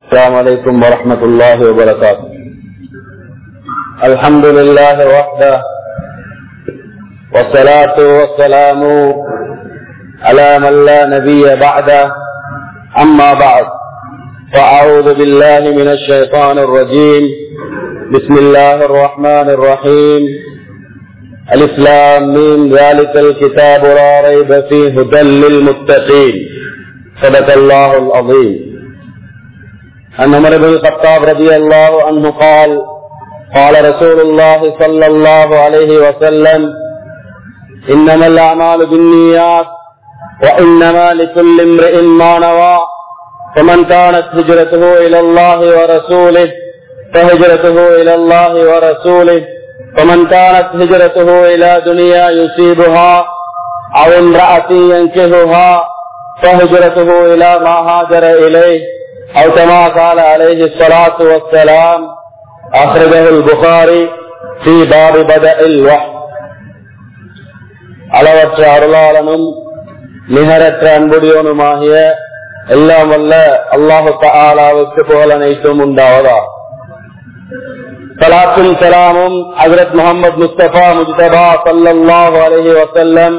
السلام عليكم ورحمة الله وبركاته الحمد لله وحده والصلاة والسلام على من لا نبي بعده أما بعد فأعوذ بالله من الشيطان الرجيم بسم الله الرحمن الرحيم الإسلام من ذلك الكتاب لا ريب فيه هدى للمتقين صدق الله العظيم عن عمر بن الخطاب رضي الله عنه قال قال رسول الله صلى الله عليه وسلم إنما الأعمال بالنيات وإنما لكل امرئ ما نوى فمن كانت هجرته إلى الله ورسوله فهجرته إلى الله ورسوله ومن كانت هجرته إلى دنيا يصيبها أو امرأة ينكهها فهجرته إلى ما هاجر إليه أو كما قال عليه الصلاة والسلام أخرجه البخاري في باب بدء الوحي அளவற்ற அருளாளனும் நிகரற்ற அன்புடையவனுமாகிய எல்லாம் வல்ல அல்லாஹு தாலாவுக்கு புகழ் அனைத்தும் உண்டாவதா சலாத்தும் சலாமும் ஹசரத் முகமது முஸ்தபா முஜ்தபா சல்லாஹு அலஹி வசல்லம்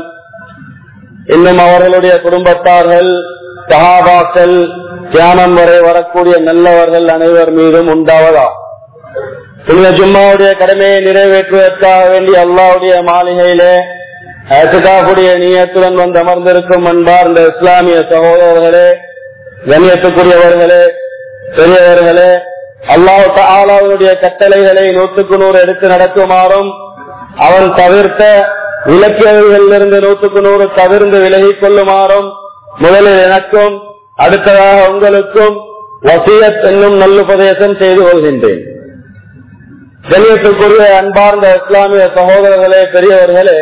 இன்னும் அவர்களுடைய குடும்பத்தார்கள் சஹாபாக்கள் தியானம் வரை வரக்கூடிய நல்லவர்கள் அனைவர் மீதும் உண்டாவதா புனித ஜும்மாவுடைய கடமையை நிறைவேற்றுவதற்காக வேண்டி அல்லாவுடைய மாளிகையிலே ஏற்றுக்காக்கூடிய நீயத்துடன் வந்து அமர்ந்திருக்கும் அன்பார்ந்த இஸ்லாமிய சகோதரர்களே கண்ணியத்துக்குரியவர்களே பெரியவர்களே அல்லாஹ் ஆலாவுடைய கட்டளைகளை நூற்றுக்கு நூறு எடுத்து நடக்குமாறும் அவன் தவிர்த்த இலக்கியங்களிலிருந்து நூற்றுக்கு நூறு தவிர்ந்து விலகிக் கொள்ளுமாறும் முதலில் எனக்கும் அடுத்ததாக உங்களுக்கும் வசியத் என்னும் நல்லுபதேசம் செய்து கொள்கின்றேன் கண்ணியத்துக்குரிய அன்பார்ந்த இஸ்லாமிய சகோதரர்களே பெரியவர்களே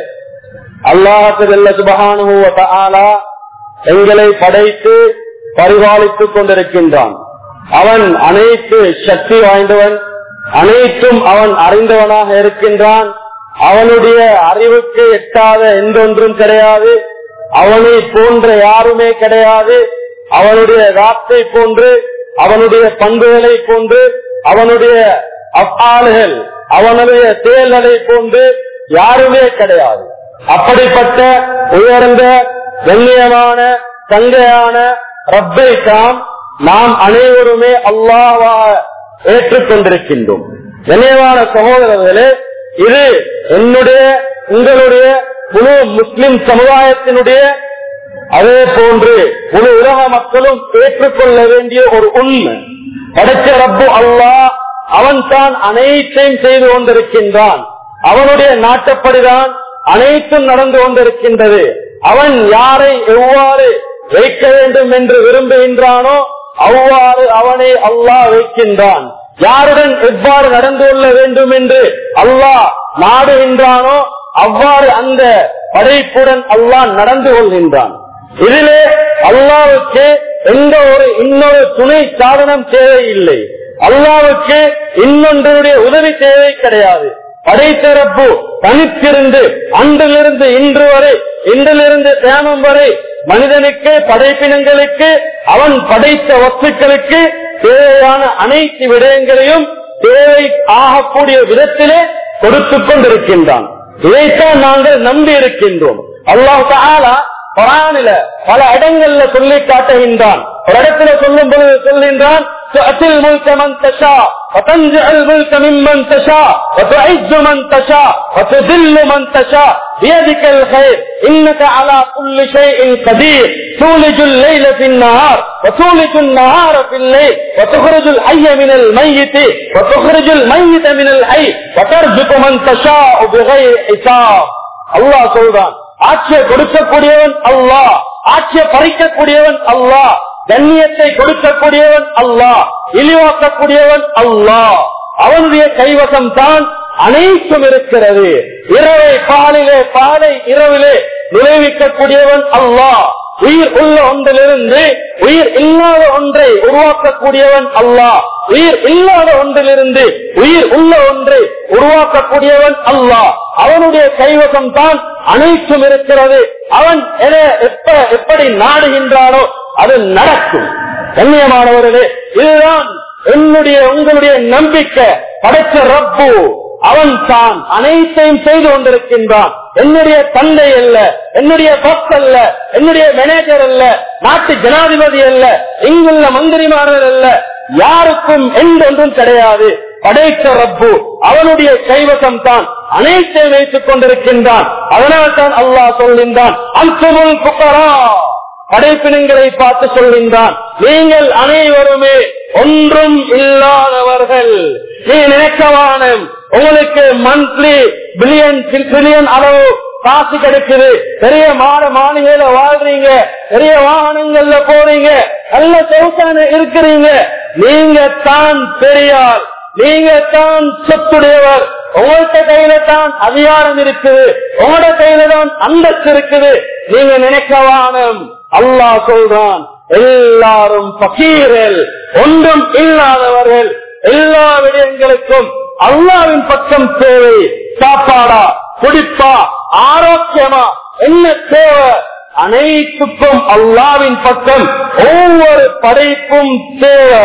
அல்லாஹுல்ல சுபகானுவ எங்களை படைத்து பரிபாலித்துக் கொண்டிருக்கின்றான் அவன் அனைத்து சக்தி வாய்ந்தவன் அனைத்தும் அவன் அறிந்தவனாக இருக்கின்றான் அவனுடைய அறிவுக்கு எட்டாத எந்தொன்றும் கிடையாது அவனை போன்ற யாருமே கிடையாது அவனுடைய வார்த்தை போன்று அவனுடைய பண்புகளை போன்று அவனுடைய அப்பாடுகள் அவனுடைய செயல்களை போன்று யாருமே கிடையாது அப்படிப்பட்ட உயர்ந்த கண்ணியமான தங்கையான ரப்பை தாம் நாம் அனைவருமே அல்லாவாக ஏற்றுக்கொண்டிருக்கின்றோம் கண்ணியமான சகோதரர்களே இது என்னுடைய உங்களுடைய முழு முஸ்லிம் சமுதாயத்தினுடைய அதே போன்று முழு உலக மக்களும் ஏற்றுக்கொள்ள வேண்டிய ஒரு உண்மை படைச்ச ரப்பு அல்லாஹ் அவன் தான் அனைத்தையும் செய்து கொண்டிருக்கின்றான் அவனுடைய நாட்டப்படிதான் அனைத்தும் நடந்து கொண்டிருக்கின்றது அவன் யாரை எவ்வாறு வைக்க வேண்டும் என்று விரும்புகின்றானோ அவ்வாறு அவனை அல்லாஹ் வைக்கின்றான் யாருடன் எவ்வாறு நடந்து கொள்ள வேண்டும் என்று அல்லாஹ் நாடுகின்றானோ அவ்வாறு அந்த படைப்புடன் அல்லாஹ் நடந்து கொள்கின்றான் இதிலே அல்லாவுக்கு எந்த ஒரு இன்னொரு துணை சாதனம் தேவையில்லை அல்லாவுக்கு இன்னொன்றுடைய உதவி தேவை கிடையாது படைத்தரப்பு தனித்திருந்து அன்றிலிருந்து இன்று வரை இன்றிலிருந்து தேமம் வரை மனிதனுக்கு படைப்பினங்களுக்கு அவன் படைத்த வஸ்துக்களுக்கு தேவையான அனைத்து விடயங்களையும் தேவை ஆகக்கூடிய விதத்திலே கொடுத்துக் கொண்டிருக்கின்றான் இதைத்தான் நாங்கள் நம்பி இருக்கின்றோம் அல்லாஹ் பரானில பல இடங்கள்ல சொல்லி காட்டுகின்றான் ஒரு இடத்துல சொல்லும் பொழுது சொல்கின்றான் تؤتي الملك من تشاء وتنزع الملك ممن تشاء وتعز من تشاء وتذل من تشاء بيدك الخير انك على كل شيء قدير تولج الليل في النهار وتولج النهار في الليل وتخرج الحي من الميت وتخرج الميت من الحي وترزق من تشاء بغير حساب الله சொல்றான் ஆட்சியை கொடுக்கக்கூடியவன் அல்லாஹ் ஆட்சியை பறிக்கக்கூடியவன் அல்லாஹ் கண்ணியத்தை கொடுக்கக்கூடியவன் அல்லாஹ் இழிவாக்கக்கூடியவன் அல்லாஹ் அவனுடைய கைவசம் தான் அனைத்தும் இருக்கிறது இரவை பாலிலே பாலை இரவிலே நுழைவிக்கக்கூடியவன் அல்லாஹ் உயிர் உள்ள ஒன்றிலிருந்து உயிர் இல்லாத ஒன்றை உருவாக்கக்கூடியவன் அல்லாஹ் உயிர் இல்லாத ஒன்றிலிருந்து உயிர் உள்ள ஒன்றை உருவாக்கக்கூடியவன் அல்லாஹ் அவனுடைய கைவசம் தான் அனைத்தும் இருக்கிறது அவன் என எப்ப எப்படி நாடுகின்றானோ அது நடக்கும் கண்ணியமானவர்களே இதுதான் என்னுடைய உங்களுடைய நம்பிக்கை படைச்ச ரப்பு அவன் தான் அனைத்தையும் செய்து கொண்டிருக்கின்றான் என்னுடைய தந்தை அல்ல என்னுடைய பஸ் அல்ல என்னுடைய மேனேஜர் அல்ல நாட்டு ஜனாதிபதி அல்ல இங்குள்ள மந்திரிமார்கள் அல்ல யாருக்கும் என்றொன்றும் கிடையாது படைத்த ரப்பு அவனுடைய கைவசம் தான் அனைத்தையும் வைத்துக் கொண்டிருக்கின்றான் அதனால் தான் அல்லாஹ் சொல்கின்றான் அல்பமுல் புக்கரா படைப்பினங்களை பார்த்து சொல்கின்றான் நீங்கள் அனைவருமே ஒன்றும் இல்லாதவர்கள் நீ நினைக்கவான உங்களுக்கு மந்த்லி பில்லியன் பில்லியன் அளவு காசு கிடைக்குது பெரிய மாட மாளிகையில வாழ்றீங்க பெரிய வாகனங்கள்ல போறீங்க நல்ல சொத்தான இருக்கிறீங்க நீங்க தான் பெரியார் நீங்க தான் சொத்துடையவர் உங்கள்கிட்ட கையில தான் அதிகாரம் இருக்குது உங்களோட கையில தான் அந்தஸ்து இருக்குது நீங்க நினைக்கவானம் அல்லாஹ் சொல்றான் எல்லாரும் பகீரல் ஒன்றும் இல்லாதவர்கள் எல்லா விடயங்களுக்கும் அல்லாவின் பக்கம் தேவை சாப்பாடா குடிப்பா ஆரோக்கியமா என்ன தேவை அனைத்துக்கும் அல்லாவின் பக்கம் ஒவ்வொரு படைப்பும் தேவை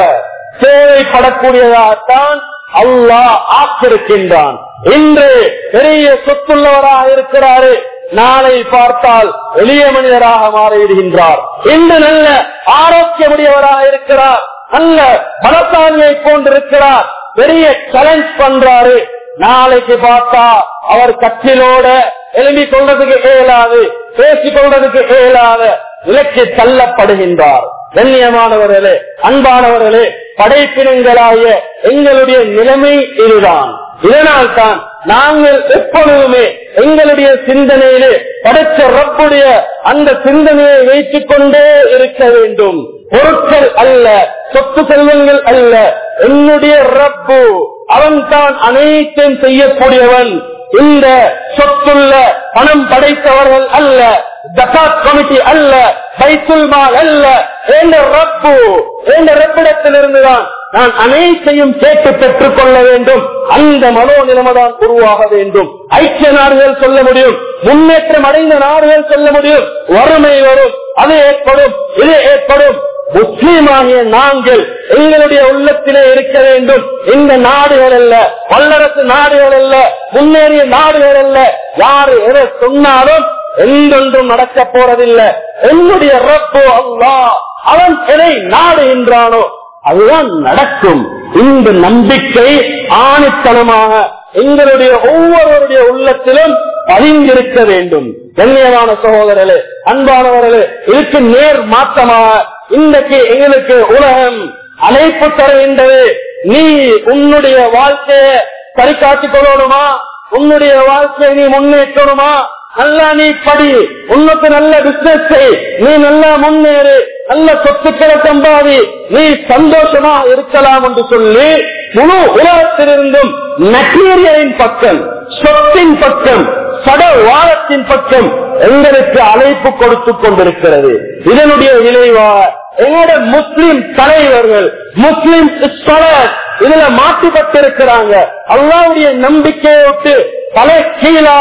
தேவைப்படக்கூடியதாகத்தான் அல்லாஹ் ஆக்கிருக்கின்றான் இன்று பெரிய சொத்துள்ளவராக இருக்கிறாரு நாளை பார்த்தால் எளிய மனிதராக மாறிவிடுகின்றார் இன்று நல்ல ஆரோக்கியமுடையவராக இருக்கிறார் நல்ல பலத்தாண்மையை போன்றிருக்கிறார் பெரிய சேலஞ்ச் பண்றாரு நாளைக்கு பார்த்தா அவர் கட்சியிலோட எழுதி கொள்றதுக்கு இயலாது பேசிக் கொள்றதுக்கு இயலாத விலக்கி தள்ளப்படுகின்றார் கண்ணியமானவர்களே அன்பானவர்களே படைப்பினங்களாய எங்களுடைய நிலைமை இதுதான் இதனால் தான் நாங்கள் எப்பொழுதுமே எங்களுடைய சிந்தனையிலே படைச்ச ரப்புடைய அந்த சிந்தனையை வைத்துக் கொண்டே இருக்க வேண்டும் பொருட்கள் அல்ல சொத்து செல்வங்கள் அல்ல என்னுடைய ரப்பு அவன் தான் அனைத்தையும் செய்யக்கூடியவன் இந்த சொத்துள்ள பணம் படைத்தவர்கள் அல்ல ஜகாத் கமிட்டி அல்ல பைத்துல் மால் அல்ல என்ற ரப்பு என்ற ரப்பிடத்திலிருந்துதான் நான் அனைத்தையும் கேட்டு பெற்றுக் கொள்ள வேண்டும் அந்த மனோநிலைமைதான் உருவாக வேண்டும் ஐக்கிய நாடுகள் சொல்ல முடியும் முன்னேற்றம் அடைந்த நாடுகள் சொல்ல முடியும் வறுமை வரும் அது ஏற்படும் இது ஏற்படும் முஸ்லீமாகிய நாங்கள் எங்களுடைய உள்ளத்திலே இருக்க வேண்டும் இந்த நாடுகள் அல்ல வல்லரசு நாடுகள் அல்ல முன்னேறிய நாடுகள் அல்ல யாரு எதை சொன்னாலும் எந்தொன்றும் நடக்க போறதில்லை என்னுடைய ரப்போ அல்லா அவன் எதை நாடுகின்றானோ அதுதான் நடக்கும் இந்த நம்பிக்கை ஆணித்தனமாக எங்களுடைய ஒவ்வொருவருடைய உள்ளத்திலும் பதிந்திருக்க வேண்டும் கண்ணியமான சகோதரர்களே அன்பானவர்களே இதுக்கு நேர் மாற்றமாக இன்றைக்கு எங்களுக்கு உலகம் அழைப்பு தருகின்றது நீ உன்னுடைய வாழ்க்கைய சரி காட்டிக் கொள்ளணுமா உன்னுடைய வாழ்க்கையை நீ முன்னேற்றணுமா நல்லா நீ படி உனக்கு நல்ல பிசினஸ் நீ நல்லா முன்னேறு நல்ல சொத்துக்களை சம்பாதி நீ சந்தோஷமா இருக்கலாம் என்று சொல்லி முழு உலகத்திலிருந்தும் மெட்டீரியலின் பக்கம் சொத்தின் பக்கம் சடவாளத்தின் பக்கம் எங்களுக்கு அழைப்பு கொடுத்து கொண்டிருக்கிறது இதனுடைய விளைவா எங்களோட முஸ்லிம் தலைவர்கள் முஸ்லிம் ஸ்காலர் இதுல மாற்றிப்பட்டிருக்கிறாங்க அல்லாவுடைய நம்பிக்கையை விட்டு தலை கீழா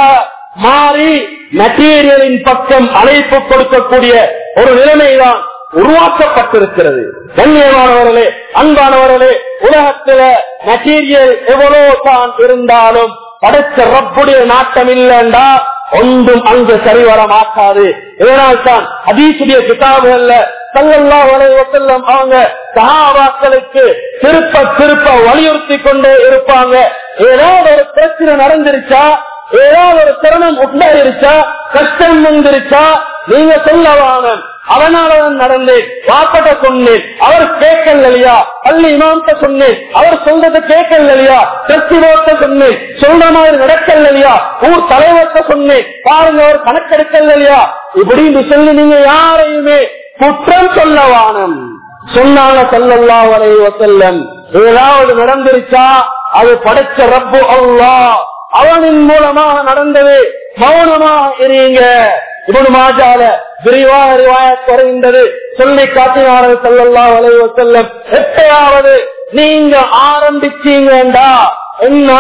மாறி மெட்டீரியலின் பக்கம் அழைப்பு கொடுக்கக்கூடிய ஒரு நிலைமைதான் உருவாக்கப்பட்டிருக்கிறது கண்ணியமானவர்களே அன்பானவர்களே உலகத்தில மெட்டீரியல் எவ்வளவு தான் இருந்தாலும் படைச்ச ரப்புடைய நாட்டம் இல்லைண்டா ஒன்றும் அங்கு சரிவர மாட்டாது இதனால் தான் அதீசுடைய கிதாபுகள்ல சல்லல்லா வலைவசல்லம் அவங்க சகாபாக்களுக்கு திருப்ப திருப்ப வலியுறுத்தி கொண்டே இருப்பாங்க ஏதாவது ஒரு பிரச்சனை நடந்துருச்சா ஏதாவது ஒரு திறனம் உண்டாயிருச்சா கஷ்டம் வந்துருச்சா நீங்க சொல்லவான அவனால நடந்தேன் வாப்பட்ட சொன்னேன் அவர் கேட்கல இல்லையா பள்ளி இமாமத்த சொன்னேன் அவர் சொல்றத கேட்கல இல்லையா கிறிஸ்திவோத்த சொன்னேன் சொல்ற மாதிரி நடக்கல இல்லையா ஊர் தலைவர்த்த சொன்னேன் பாருங்க அவர் கணக்கெடுக்கல இல்லையா இப்படின்னு சொல்லி நீங்க யாரையுமே குற்றம் சொல்லவானம் சொன்னாங்க சொல்லல்லா வரை வசல்லம் ஏதாவது நடந்துருச்சா அது படைச்ச ரப்பு அல்லா அவனின் மூலமாக நடந்தது மௌனமாக இருங்க இவனு மாஜால விரிவாக ரிவாய குறைந்தது சொல்லி காட்டினார்கள் செல்லல்லா வளைவ செல்லம் எப்பயாவது நீங்க ஆரம்பிச்சீங்கடா என்ன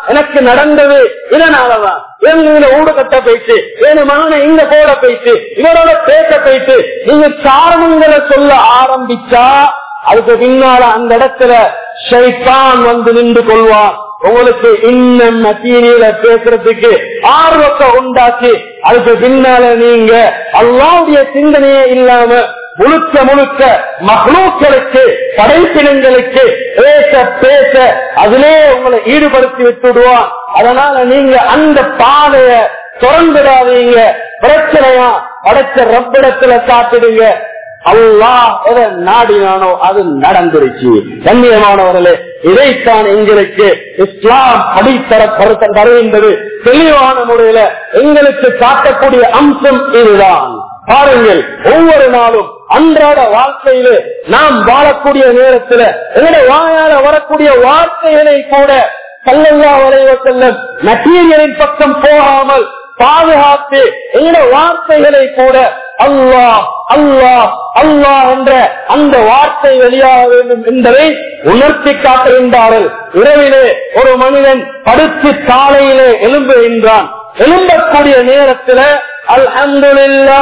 எனக்கு நடந்தது இதனாலதான் எங்க ஊடு கட்ட போயிட்டு என் மகனை இங்க போட போயிட்டு இவரோட பேச போயிட்டு நீங்க காரணங்களை சொல்ல ஆரம்பிச்சா அதுக்கு பின்னால அந்த இடத்துல ஷைத்தான் வந்து நின்று கொள்வான் உங்களுக்கு இன்னும் மெட்டீரியல பேசுறதுக்கு ஆர்வத்தை உண்டாக்கி அதுக்கு பின்னால நீங்க அல்லாவுடைய சிந்தனையே இல்லாம முழுக்க முழுக்க மகளூக்களுக்கு படைப்பினங்களுக்கு பேச பேச அதிலே உங்களை ஈடுபடுத்தி விட்டுடுவான் அதனால நீங்க அந்த பாதைய திறந்துடாதீங்க பிரச்சனையா படைச்ச ரப்பிடத்துல காத்திடுங்க அல்லாஹ் எதை நாடினானோ அது நடந்துருச்சு கண்ணியமானவர்களே இதைத்தான் எங்களுக்கு இஸ்லாம் அடித்தர கருத்தம் தருகின்றது தெளிவான முறையில எங்களுக்கு காட்டக்கூடிய அம்சம் இதுதான் பாருங்கள் ஒவ்வொரு நாளும் அன்றாட வாழ்க்கையில நாம் வாழக்கூடிய நேரத்துல எங்களுடைய வாயால வரக்கூடிய வார்த்தைகளை கூட கல்லல்லா வரைவ செல்லும் மெட்டீரியலின் பக்கம் போகாமல் பாதுகாத்து எங்களுடைய வார்த்தைகளை கூட அல்லாஹ் அல்லாஹ் அல்லாஹ் என்ற அந்த வார்த்தை வெளியாக வேண்டும் என்பதை உணர்த்தி காட்டுகின்றார்கள் இரவிலே ஒரு மனிதன் படுத்து காலையிலே எழும்புகின்றான் எழும்பக்கூடிய நேரத்துல அல்ஹம்துலில்லா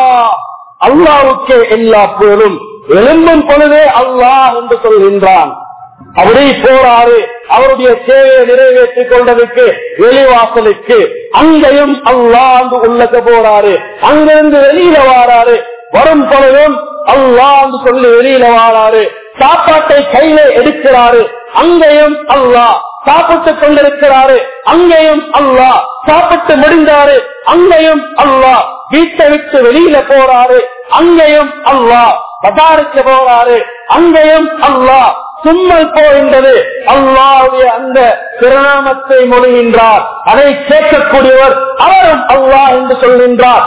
அல்லாவுக்கே எல்லா பேரும் எழும்பும் பொழுதே அல்லாஹ் என்று சொல்கின்றான் அப்படி போறாரு அவருடைய சேவையை நிறைவேற்றிக் கொண்டதுக்கு வெளிவாசலுக்கு அங்கேயும் அல்லாண்டு உள்ளக்க போறாரு அங்கிருந்து வெளியில வாராரு வரும் பொழுதும் அல்லாண்டு சொல்லி வெளியில வாராரு சாப்பாட்டை கையில எடுக்கிறாரு அங்கேயும் அல்லாஹ் சாப்பிட்டுக் கொண்டிருக்கிறாரு அங்கேயும் அல்லாஹ் சாப்பிட்டு முடிந்தாரு அங்கேயும் அல்லாஹ் வீட்டை விட்டு வெளியில போறாரு அங்கேயும் அல்லாஹ் பதாருக்கு போறாரு அங்கேயும் அல்லாஹ் சும்மல் போகின்றது அல்லாவுடைய அந்த திருநாமத்தை மொழிகின்றார் அதை கேட்கக்கூடியவர் அவரும் அல்லாஹ் என்று சொல்கின்றார்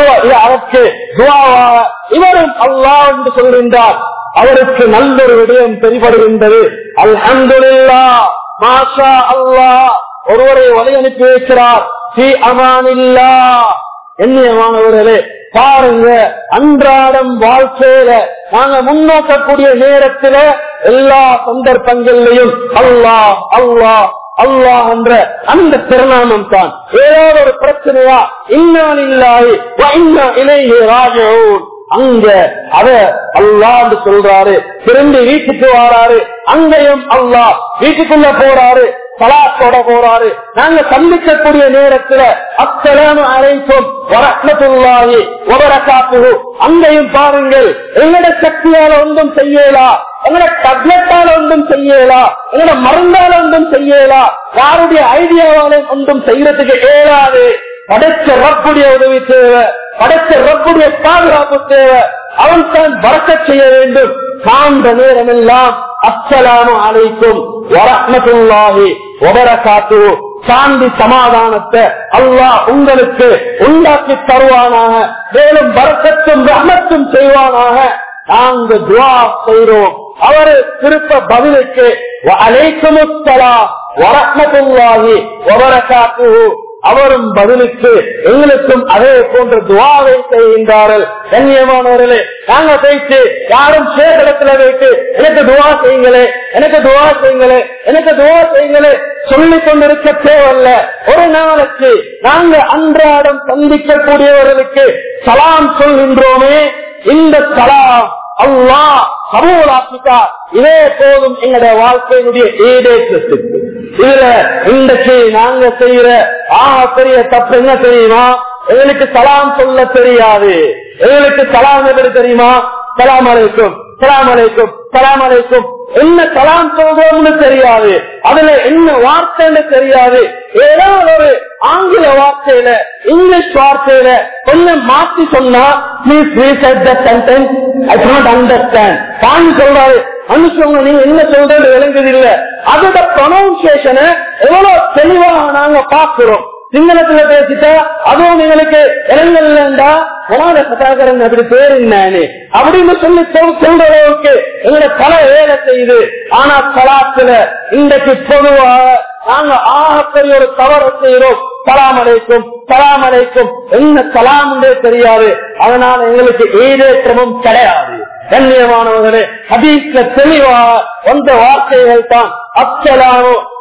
அதற்கு துவாவாக இவரும் அல்லாஹ் என்று சொல்கின்றார் அவருக்கு நல்லொரு விடயம் தெரிபடுகின்றது அல்ஹம்துலில்லா மாஷா அல்லாஹ் ஒருவரை வழி அனுப்பி வைக்கிறார் ஸ்ரீ அமானில்லா எண்ணியமானவர்களே பாருங்க அன்றாடம் வாழ்க்கையில நாங்க முன்னோக்கக்கூடிய நேரத்துல எல்லா சந்தர்ப்பங்களிலையும் அல்லாஹ் அல்லாஹ் அல்லாஹ் என்ற அந்த திருநாமம் தான் ஏதாவது ஒரு பிரச்சனையா இன்னான் இல்லாய் இன்னா இளைய ராஜோன் அங்க அத அல்லான்னு சொல்றாரு திரும்பி வீட்டுக்கு வாராரு அங்கேயும் அல்லாஹ் வீட்டுக்குள்ள போறாரு சலாத்தோட போறாரு நாங்க சந்திக்கக்கூடிய நேரத்துல அத்தலாம அழைக்கும் வரத்துள்ளாகி ஒபரக்காப்பு அங்கேயும் பாருங்கள் எங்கட சக்தியால ஒன்றும் செய்யலா எங்கட டப்லெட்டால ஒன்றும் செய்யலா எங்கட மருந்தால ஒன்றும் செய்யலா யாருடைய ஐடியாவால ஒன்றும் செய்யறதுக்கு ஏறாது படைச்ச ரப்புடைய உதவி தேவை படைச்ச ரப்புடைய பாதுகாப்பு தேவை அவன் தான் வரக்க செய்ய வேண்டும் காண்ட நேரம் எல்லாம் அஸ்ஸலாமு அலைக்கும் வரஹ்மத்துல்லாஹி வபரகாத்து சாந்தி சமாதானத்தை அல்லாஹ் உங்களுக்கு உண்டாக்கி தருவானாக மேலும் வரக்கத்தும் ரஹ்மத்தும் செய்வானாக நாங்க துவா செய்கிறோம் அவரு திருப்ப பதிலுக்கு அலைக்குமுத்தலா வரஹ்மத்துல்லாஹி வபரகாத்து அவரும் பதிலுக்கு எங்களுக்கும் அதே போன்ற துவாவை செய்கின்றார்கள் கண்ணியமானவர்களே நாங்க போயிட்டு யாரும் சேகரத்துல வைத்து எனக்கு துவா செய்யுங்களே எனக்கு துவா செய்யுங்களே எனக்கு துவா செய்யுங்களே சொல்லிக் கொண்டிருக்க தேவையில்ல ஒரு நாளைக்கு நாங்க அன்றாடம் சந்திக்கக்கூடியவர்களுக்கு சலாம் சொல்கின்றோமே இந்த சலாம் அல்லா கபூலாக்கிட்டா இதே போதும் எங்களுடைய வாழ்க்கையினுடைய ஈடேற்றத்துக்கு இதுல இன்றைக்கு நாங்க செய்யற ஆக பெரிய தப்பு என்ன தெரியுமா எங்களுக்கு சலாம் சொல்ல தெரியாது எங்களுக்கு சலாம் எப்படி தெரியுமா சலாம் அலைக்கும் சலாம் அலைக்கும் சலாம் அலைக்கும் என்ன கலாம் சொல்றோம்னு தெரியாது அதுல என்ன வார்த்தைன்னு தெரியாது ஏதாவது ஒரு ஆங்கில வார்த்தையில இங்கிலீஷ் வார்த்தையில கொஞ்சம் மாத்தி சொன்னா please reset the sentence I not understand Pandi சொல்றாரு மனுஷங்க நீங்க என்ன சொல்றது விளங்குது இல்ல அதோட ப்ரொனவுன்சியேஷனை எவ்வளவு தெளிவாக நாங்க பாக்குறோம் சிங்களத்துல பேசிட்டா அதுவும் எங்களுக்கு இளங்கல்லா உணாத கதாகரன் அப்படி பேரு என்னன்னு அப்படின்னு சொல்லி சொல் சொல்ற அளவுக்கு எங்களை பல வேலை செய்யுது ஆனா கலாத்துல இன்றைக்கு பொதுவாக நாங்க ஆகப்பெரிய ஒரு தவறு செய்யறோம் கலாமலைக்கும் கலாமலைக்கும் என்ன கலாமுண்டே தெரியாது அதனால எங்களுக்கு ஈடேற்றமும் கிடையாது கண்ணியமானவர்களே ஹதீஸ்ல தெளிவாக வந்த வார்த்தைகள் தான் அச்சலானோ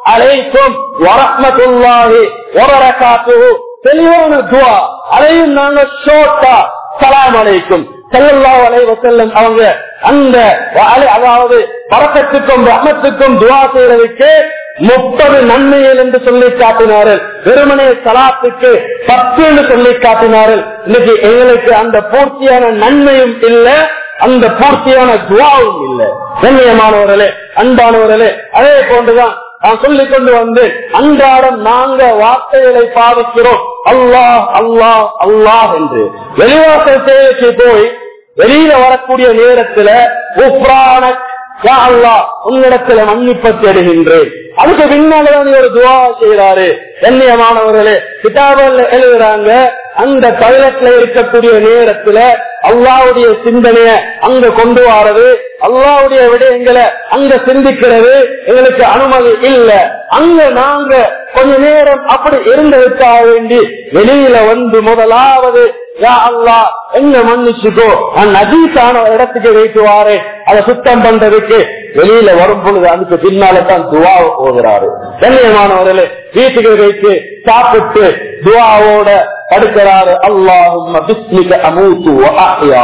அலைக்கும் வரஹ்மத்துல்லாஹி வபரகாத்துஹு தெளிவான துவா அதையும் நாங்க ஷோட்டா சலாம் அலைக்கும் செல்லல்லாஹு அலைஹி வஸல்லம் அவங்க அந்த அலை- அதாவது பறக்கத்துக்கும் ரஹ்மத்துக்கும் துவா செய்யறதுக்கு முப்பது நன்மைகள் என்று சொல்லி காட்டினார்கள் வெறுமனே சலாத்துக்கு பத்து என்று சொல்லி காட்டினார்கள் இன்னைக்கு எங்களுக்கு அந்த பூர்த்தியான நன்மையும் இல்லை அந்த பூர்த்தியான துவாவும் இல்லை கண்ணியமானவர்களே அன்பானவர்களே அதே போன்றுதான் நான் சொல்லிக் கொண்டு வந்து அன்றாடம் நாங்க வார்த்தைகளை பாவிக்கிறோம் அல்லாஹ் அல்லாஹ் அல்லாஹ் என்று வெளிவாசல் சேவைக்கு போய் வெளியில வரக்கூடிய நேரத்துல உஃப்ரானக் யா அல்லாஹ், உன்னிடத்துல மன்னிப்பை தேடுகின்றேன் அதுக்கு பின்னால்தான் ஒரு துவா செய்யறாரு கண்ணியமானவர்களே கிதாபல்ல எழுதுறாங்க அந்த டாய்லெட்ல இருக்கக்கூடிய நேரத்துல அல்லாவுடைய சிந்தனைய அங்க கொண்டு வாரது அல்லாவுடைய விடயங்களை அங்க சிந்திக்கிறது எங்களுக்கு அனுமதி இல்ல அங்க நாங்க கொஞ்ச நேரம் அப்படி இருந்ததுக்காக வேண்டி வெளியில வந்து முதலாவது யா அல்லாஹ் என்ன மன்னிச்சுக்கோ நான் நஜீசான இடத்துக்கு வைத்து வாரேன் அதை சுத்தம் பண்றதுக்கு வெளியில வரும் பொழுது அதுக்கு பின்னால தான் துவா ஓதுறாரு கண்ணியமானவர்களே வீட்டுக்கு வைத்து சாப்பிட்டு துவாவோட படுக்கிறாரு அல்லாஹும் பிஸ்மிக அமூத்து வ அஹ்யா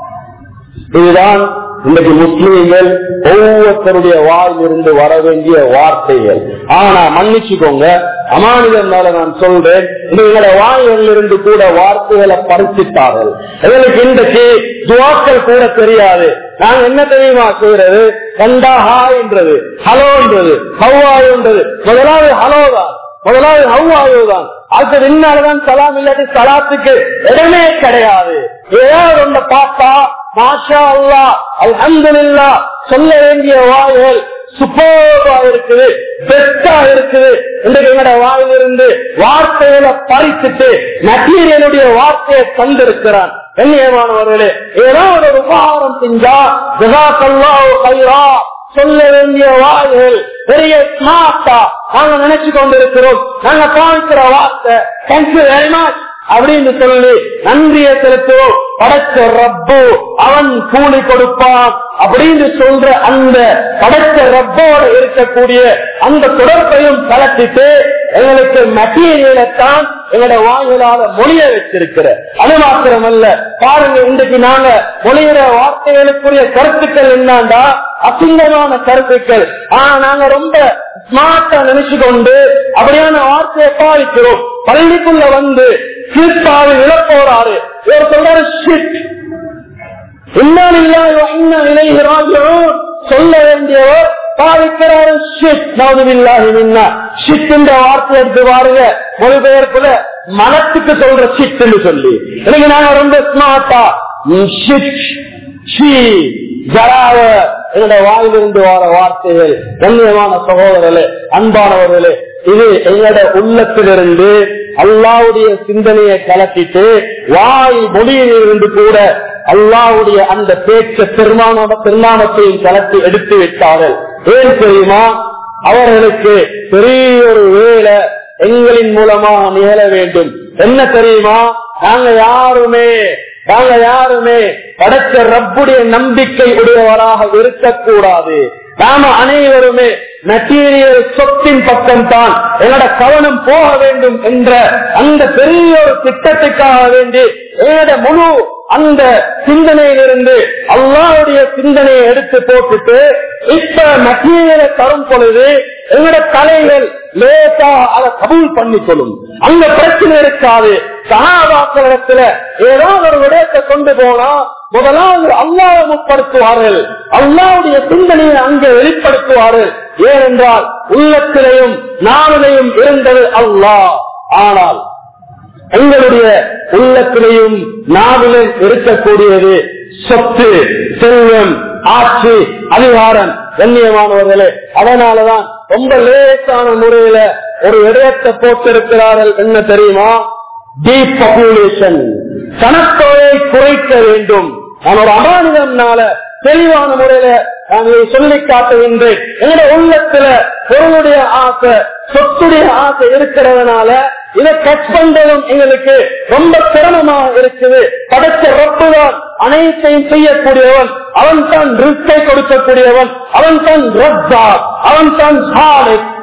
இதுதான் இன்றைக்கு முஸ்லீம்கள் ஒவ்வொருத்தருடைய வாயிலிருந்து வர வேண்டிய வார்த்தைகள் ஆனா மன்னிச்சுக்கோங்க அமானிதம் மேல நான் சொல்றேன் எங்களோட வாயிலிருந்து கூட வார்த்தைகளை பறிச்சிட்டார்கள் எங்களுக்கு இன்றைக்கு துவாக்கள் கூட தெரியாது நாங்க என்ன தெரியுமா செய்யறது கண்டா ஹாய்ன்றது ஹலோன்றது ஹவ்வாயுன்றது முதலாவது ஹலோ தான் முதலாவது ஹவ்வாயு தான் அதுக்கு பின்னால்தான் சலாம் இல்லாட்டி சலாத்துக்கு இடமே கிடையாது ஏதாவது ஒண்ணு பார்த்தா மாஷா அல்லா அல்ஹம்துலில்லா சொல்ல வேண்டிய வாய்கள் சூப்பர்வா இருக்குது பெஸ்டா இருக்குது இன்றைக்கு எங்களோட வாயிலிருந்து வார்த்தைகளை பறிச்சுட்டு மெட்டீரியலுடைய வார்த்தையை தந்திருக்கிறான் கண்ணியமானவர்களே ஏதாவது ஒரு உபகாரம் செஞ்சா ஜசாக்கல்லாஹு கைரா சொல்ல வேண்டிய வாய்கள் பெரிய ஸ்மார்ட்டா நாங்க நினைச்சு கொண்டிருக்கிறோம் நாங்க காமிக்கிற வார்த்தை தேங்க்யூ வெரி மச் அப்படின்னு சொல்லி நன்றியை செலுத்துவோம் படைச்ச ரப்பு அவன் கூலி கொடுப்பான் அப்படின்னு சொல்ற அந்த படைச்ச ரப்போட இருக்கக்கூடிய அந்த தொடர்பையும் கலட்டிட்டு எங்களுக்கு மெட்டீரியலைத்தான் எங்களோட வாயிலால மொழிய வச்சிருக்கிற அது மாத்திரமல்ல பாருங்க இன்றைக்கு நாங்க மொழியிற வார்த்தைகளுக்குரிய கருத்துக்கள் என்னண்டா அசிங்கமான கருத்துக்கள் ஆனா நாங்க ரொம்ப ஸ்மார்ட்டா நினைச்சு கொண்டு அப்படியான வார்த்தையை பாதிக்கிறோம் பள்ளிக்குள்ள வந்து சிற்பாவை இழப்போறாரு இவர் சொல்றாரு ஷிட் சொல்ல வேண்டியவர் பாதிக்கிறாரு ஷிட் நவதுபில்லாஹி மின்னா ஷிட் என்ற வார்த்தை எடுத்து பாருங்க மொழிபெயர்ப்புல மனத்துக்கு சொல்ற ஷிட்னு சொல்லி இன்னைக்கு நாங்க ரொம்ப ஸ்மார்ட்டா ஷிட் ஷீ ஜராவ என்னுடைய வாயிலிருந்து வர வார்த்தைகள் கண்ணியமான சகோதரர்களே அன்பானவர்களே இது எங்களோட உள்ளத்திலிருந்து அல்லாவுடைய சிந்தனையை கலட்டிட்டு வாய் மொழியிலிருந்து கூட அல்லாவுடைய அந்த பேச்ச பெருமான பெருமானத்தையும் கலட்டி எடுத்து விட்டார்கள் ஏன் தெரியுமா அவர்களுக்கு பெரிய ஒரு வேலை எங்களின் மூலமாக நிகழ வேண்டும் என்ன தெரியுமா நாங்க யாருமே நாங்க யாருமே படைச்ச ரப்புடைய நம்பிக்கை உடையவராக இருக்கக்கூடாது நாம அனைவருமே மெட்டீரியல் சொத்தின் பக்கம் தான் என்னோட கவனம் போக வேண்டும் என்ற அந்த பெரிய ஒரு திட்டத்துக்காக வேண்டி என்னோட முழு அந்த சிந்தனையிலிருந்து அல்லாவுடைய சிந்தனையை எடுத்து போட்டுட்டு இப்ப மெட்டீரியலை தரும் பொழுது எங்களோட தலைகள் லேசா அதை கபூல் பண்ணிக்கொள்ளும் அங்க பிரச்சனை இருக்காது சகாபாக்களிடத்துல ஏதாவது ஒரு விடயத்தை கொண்டு போனா முதலாவது அல்லாவை முற்படுத்துவார்கள் அல்லாவுடைய சிந்தனையை அங்கே வெளிப்படுத்துவார்கள் ஏனென்றால் உள்ளத்திலையும் நாளிலையும் இருந்தது அல்லாஹ் ஆனால் எங்களுடைய உள்ளத்திலையும் நாவிலும் இருக்கக்கூடியது சொத்து செல்வம் ஆட்சி அதிகாரம் கண்ணியமானவர்களே அதனாலதான் ரொம்ப லேசான முறையில ஒரு இடத்தை போட்டிருக்கிறார்கள் என்ன தெரியுமா டீபாப்புலேஷன் சனத்தொகையை குறைக்க வேண்டும் நான் ஒரு அமானிதம்னால தெளிவான முறையில நான் இதை சொல்லி காட்டுகின்றேன் என்னோட உள்ளத்துல பொருளுடைய ஆசை சொத்துடைய ஆசை இருக்கிறதுனால இதை கட் பண்றதும் எங்களுக்கு ரொம்ப சிரமமாக இருக்குது படைச்ச ரப்புதான் அனைத்தையும் செய்யக்கூடியவன் அவன் தான் ரிஸ்கை கொடுக்கக்கூடியவன் அவன் தான் ரத்தா அவன் தான் சாலை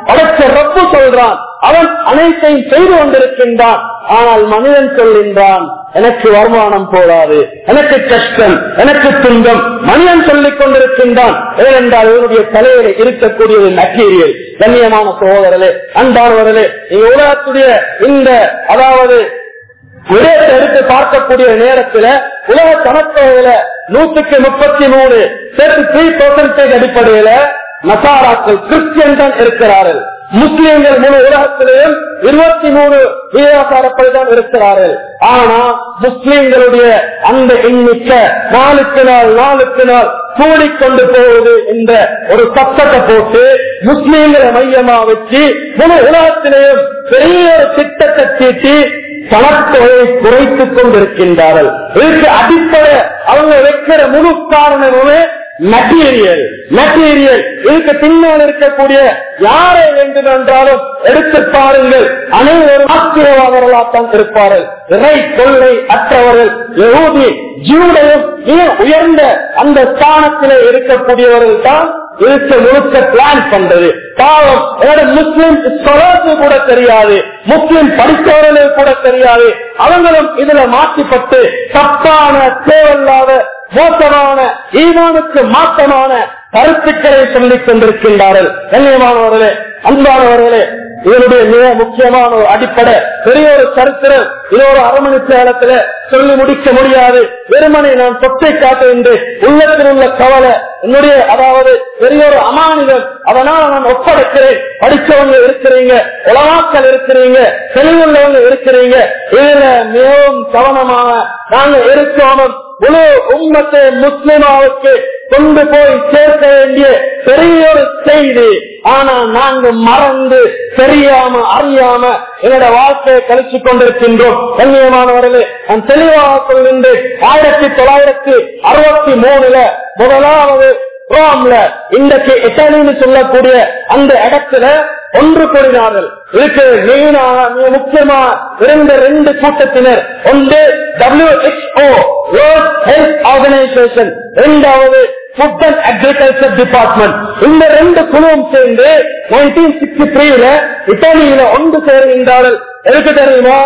படைச்ச ரப்பு சொல்றான் அவன் அனைத்தையும் செய்து கொண்டிருக்கின்றான் ஆனால் மனிதன் சொல்கின்றான் எனக்கு வருமானம் போடாது எனக்கு கஷ்டம் எனக்கு துன்பம் மனிதன் சொல்லிக் கொண்டிருக்கின்றான் ஏனென்றால் இவருடைய தலையில இருக்கக்கூடியது மெட்டீரியல் கண்ணியமான சகோதரர்களே அன்பானவர்களே நீங்க உலகத்துடைய இந்த அதாவது விடயத்தை எடுத்து பார்க்கக்கூடிய நேரத்தில் உலக கணக்குல நூற்றுக்கு முப்பத்தி மூணு தேர்ட்டி த்ரீ பெர்சன்டேஜ் அடிப்படையில நசாராக்கள் கிறிஸ்டியன் தான் இருக்கிறார்கள் முஸ்லிம்கள் முழு உலகத்திலேயும் இருபத்தி மூணு விகிதாசாரப்படி தான் இருக்கிறார்கள் ஆனா முஸ்லிம்களுடைய அந்த எண்ணிக்கை நாளுக்கு நாள் நாளுக்கு நாள் கூடிக்கொண்டு போவது என்ற ஒரு சத்தத்தை போட்டு முஸ்லீம்களை மையமா வச்சு முழு உலகத்திலேயும் பெரிய ஒரு திட்டத்தை தீட்டி கணக்கொலையை குறைத்துக் கொண்டிருக்கின்றார்கள் இதுக்கு அடிப்படை அவங்க வைக்கிற முழு காரணமே மெட்டீரியல் மெட்டீரியல் இதுக்கு பின்னால் இருக்கக்கூடிய யாரை வேண்டும் என்றாலும் எடுத்து பாருங்கள் அனைவரும் ஆக்கிரவாதர்களாகத்தான் இருப்பார்கள் இறை கொள்ளை அற்றவர்கள் யகூதி ஜூடையும் மிக உயர்ந்த அந்த ஸ்தானத்திலே இருக்கக்கூடியவர்கள் தான் இருக்க முழுக்க பிளான் பண்றது பாவம் என்னோட முஸ்லிம் சொலாத்து கூட தெரியாது முஸ்லிம் படித்தவர்களுக்கு கூட தெரியாது அவங்களும் இதுல மாற்றிப்பட்டு தப்பான தேவையில்லாத மோசமான ஈமானுக்கு மாற்றமான கருத்துக்களை சொல்லிக் கொண்டிருக்கின்றார்கள் கண்ணியமானவர்களே அன்பானவர்களே இதனுடைய மிக முக்கியமான ஒரு அடிப்படை பெரிய ஒரு சரித்திரம் இது ஒரு அரை மணி நேரத்துல சொல்லி முடிக்க முடியாது வெறுமனை நான் தொட்டை காட்டுகின்றேன் உள்ளத்தில் உள்ள கவலை என்னுடைய அதாவது பெரிய ஒரு அமானிதம் அதனால நான் ஒப்படைக்கிறேன் படிச்சவங்க இருக்கிறீங்க உலகாக்கள் இருக்கிறீங்க தெளிவுள்ளவங்க இருக்கிறீங்க இதுல மிகவும் கவனமாக நாங்க இருக்கணும் முழு உம்மத்தை முஸ்லிமாவுக்கு கொண்டு போய் சேர்க்க வேண்டிய பெரிய ஒரு செய்தி ஆனா நாங்க மறந்து தெரியாம அறியாம என்னோட வாழ்க்கையை கழிச்சு கொண்டிருக்கின்றோம் கண்ணியமானவர்களே நான் தெளிவாக சொல்கின்றேன் ஆயிரத்தி தொள்ளாயிரத்தி அறுபத்தி மூணுல முதலாவது ரோம்ல இன்றைக்கு இட்டாலின்னு சொல்லக்கூடிய அந்த இடத்துல ஒன்று கூடினார்கள் இதுக்கு மெயினாக மிக முக்கியமா இருந்த ரெண்டு கூட்டத்தினர் ஒன்று டபிள்யூஹெச்ஓ வேர்ல்ட் ஹெல்த் ஆர்கனைசேஷன் இரண்டாவது ஃபுட் அண்ட் அக்ரிகல்ச்சர் டிபார்ட்மெண்ட் இந்த ரெண்டு குழுவும் சேர்ந்து நைன்டீன் சிக்ஸ்டி த்ரீல இத்தாலியில ஒன்று சேர்கின்றார்கள் எதுக்கு தெரியுமா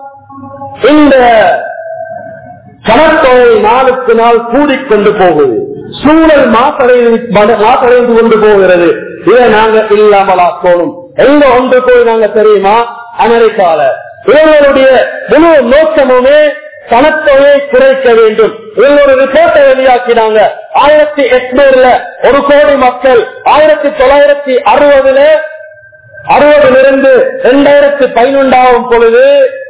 இந்த சனத்தொகை நாளுக்கு நாள் கூடிக்கொண்டு போகுது சூழல் மாசடைந்து மாசடைந்து கொண்டு போகிறது இதை நாங்க இல்லாமலாக்கணும் எங்க ஒன்று போய் நாங்க தெரியுமா அமெரிக்கால இவர்களுடைய முழு நோக்கமுமே சனத்தொகையை குறைக்க வேண்டும் இவங்க ஒரு ரிப்போர்ட்டை வெளியாக்கினாங்க ஆயிரத்தி எட்நூறுல ஒரு கோடி மக்கள் ஆயிரத்தி தொள்ளாயிரத்தி அறுபதுல அறுபதிலிருந்து இரண்டாயிரத்தி பதினொன்றாகும் பொழுது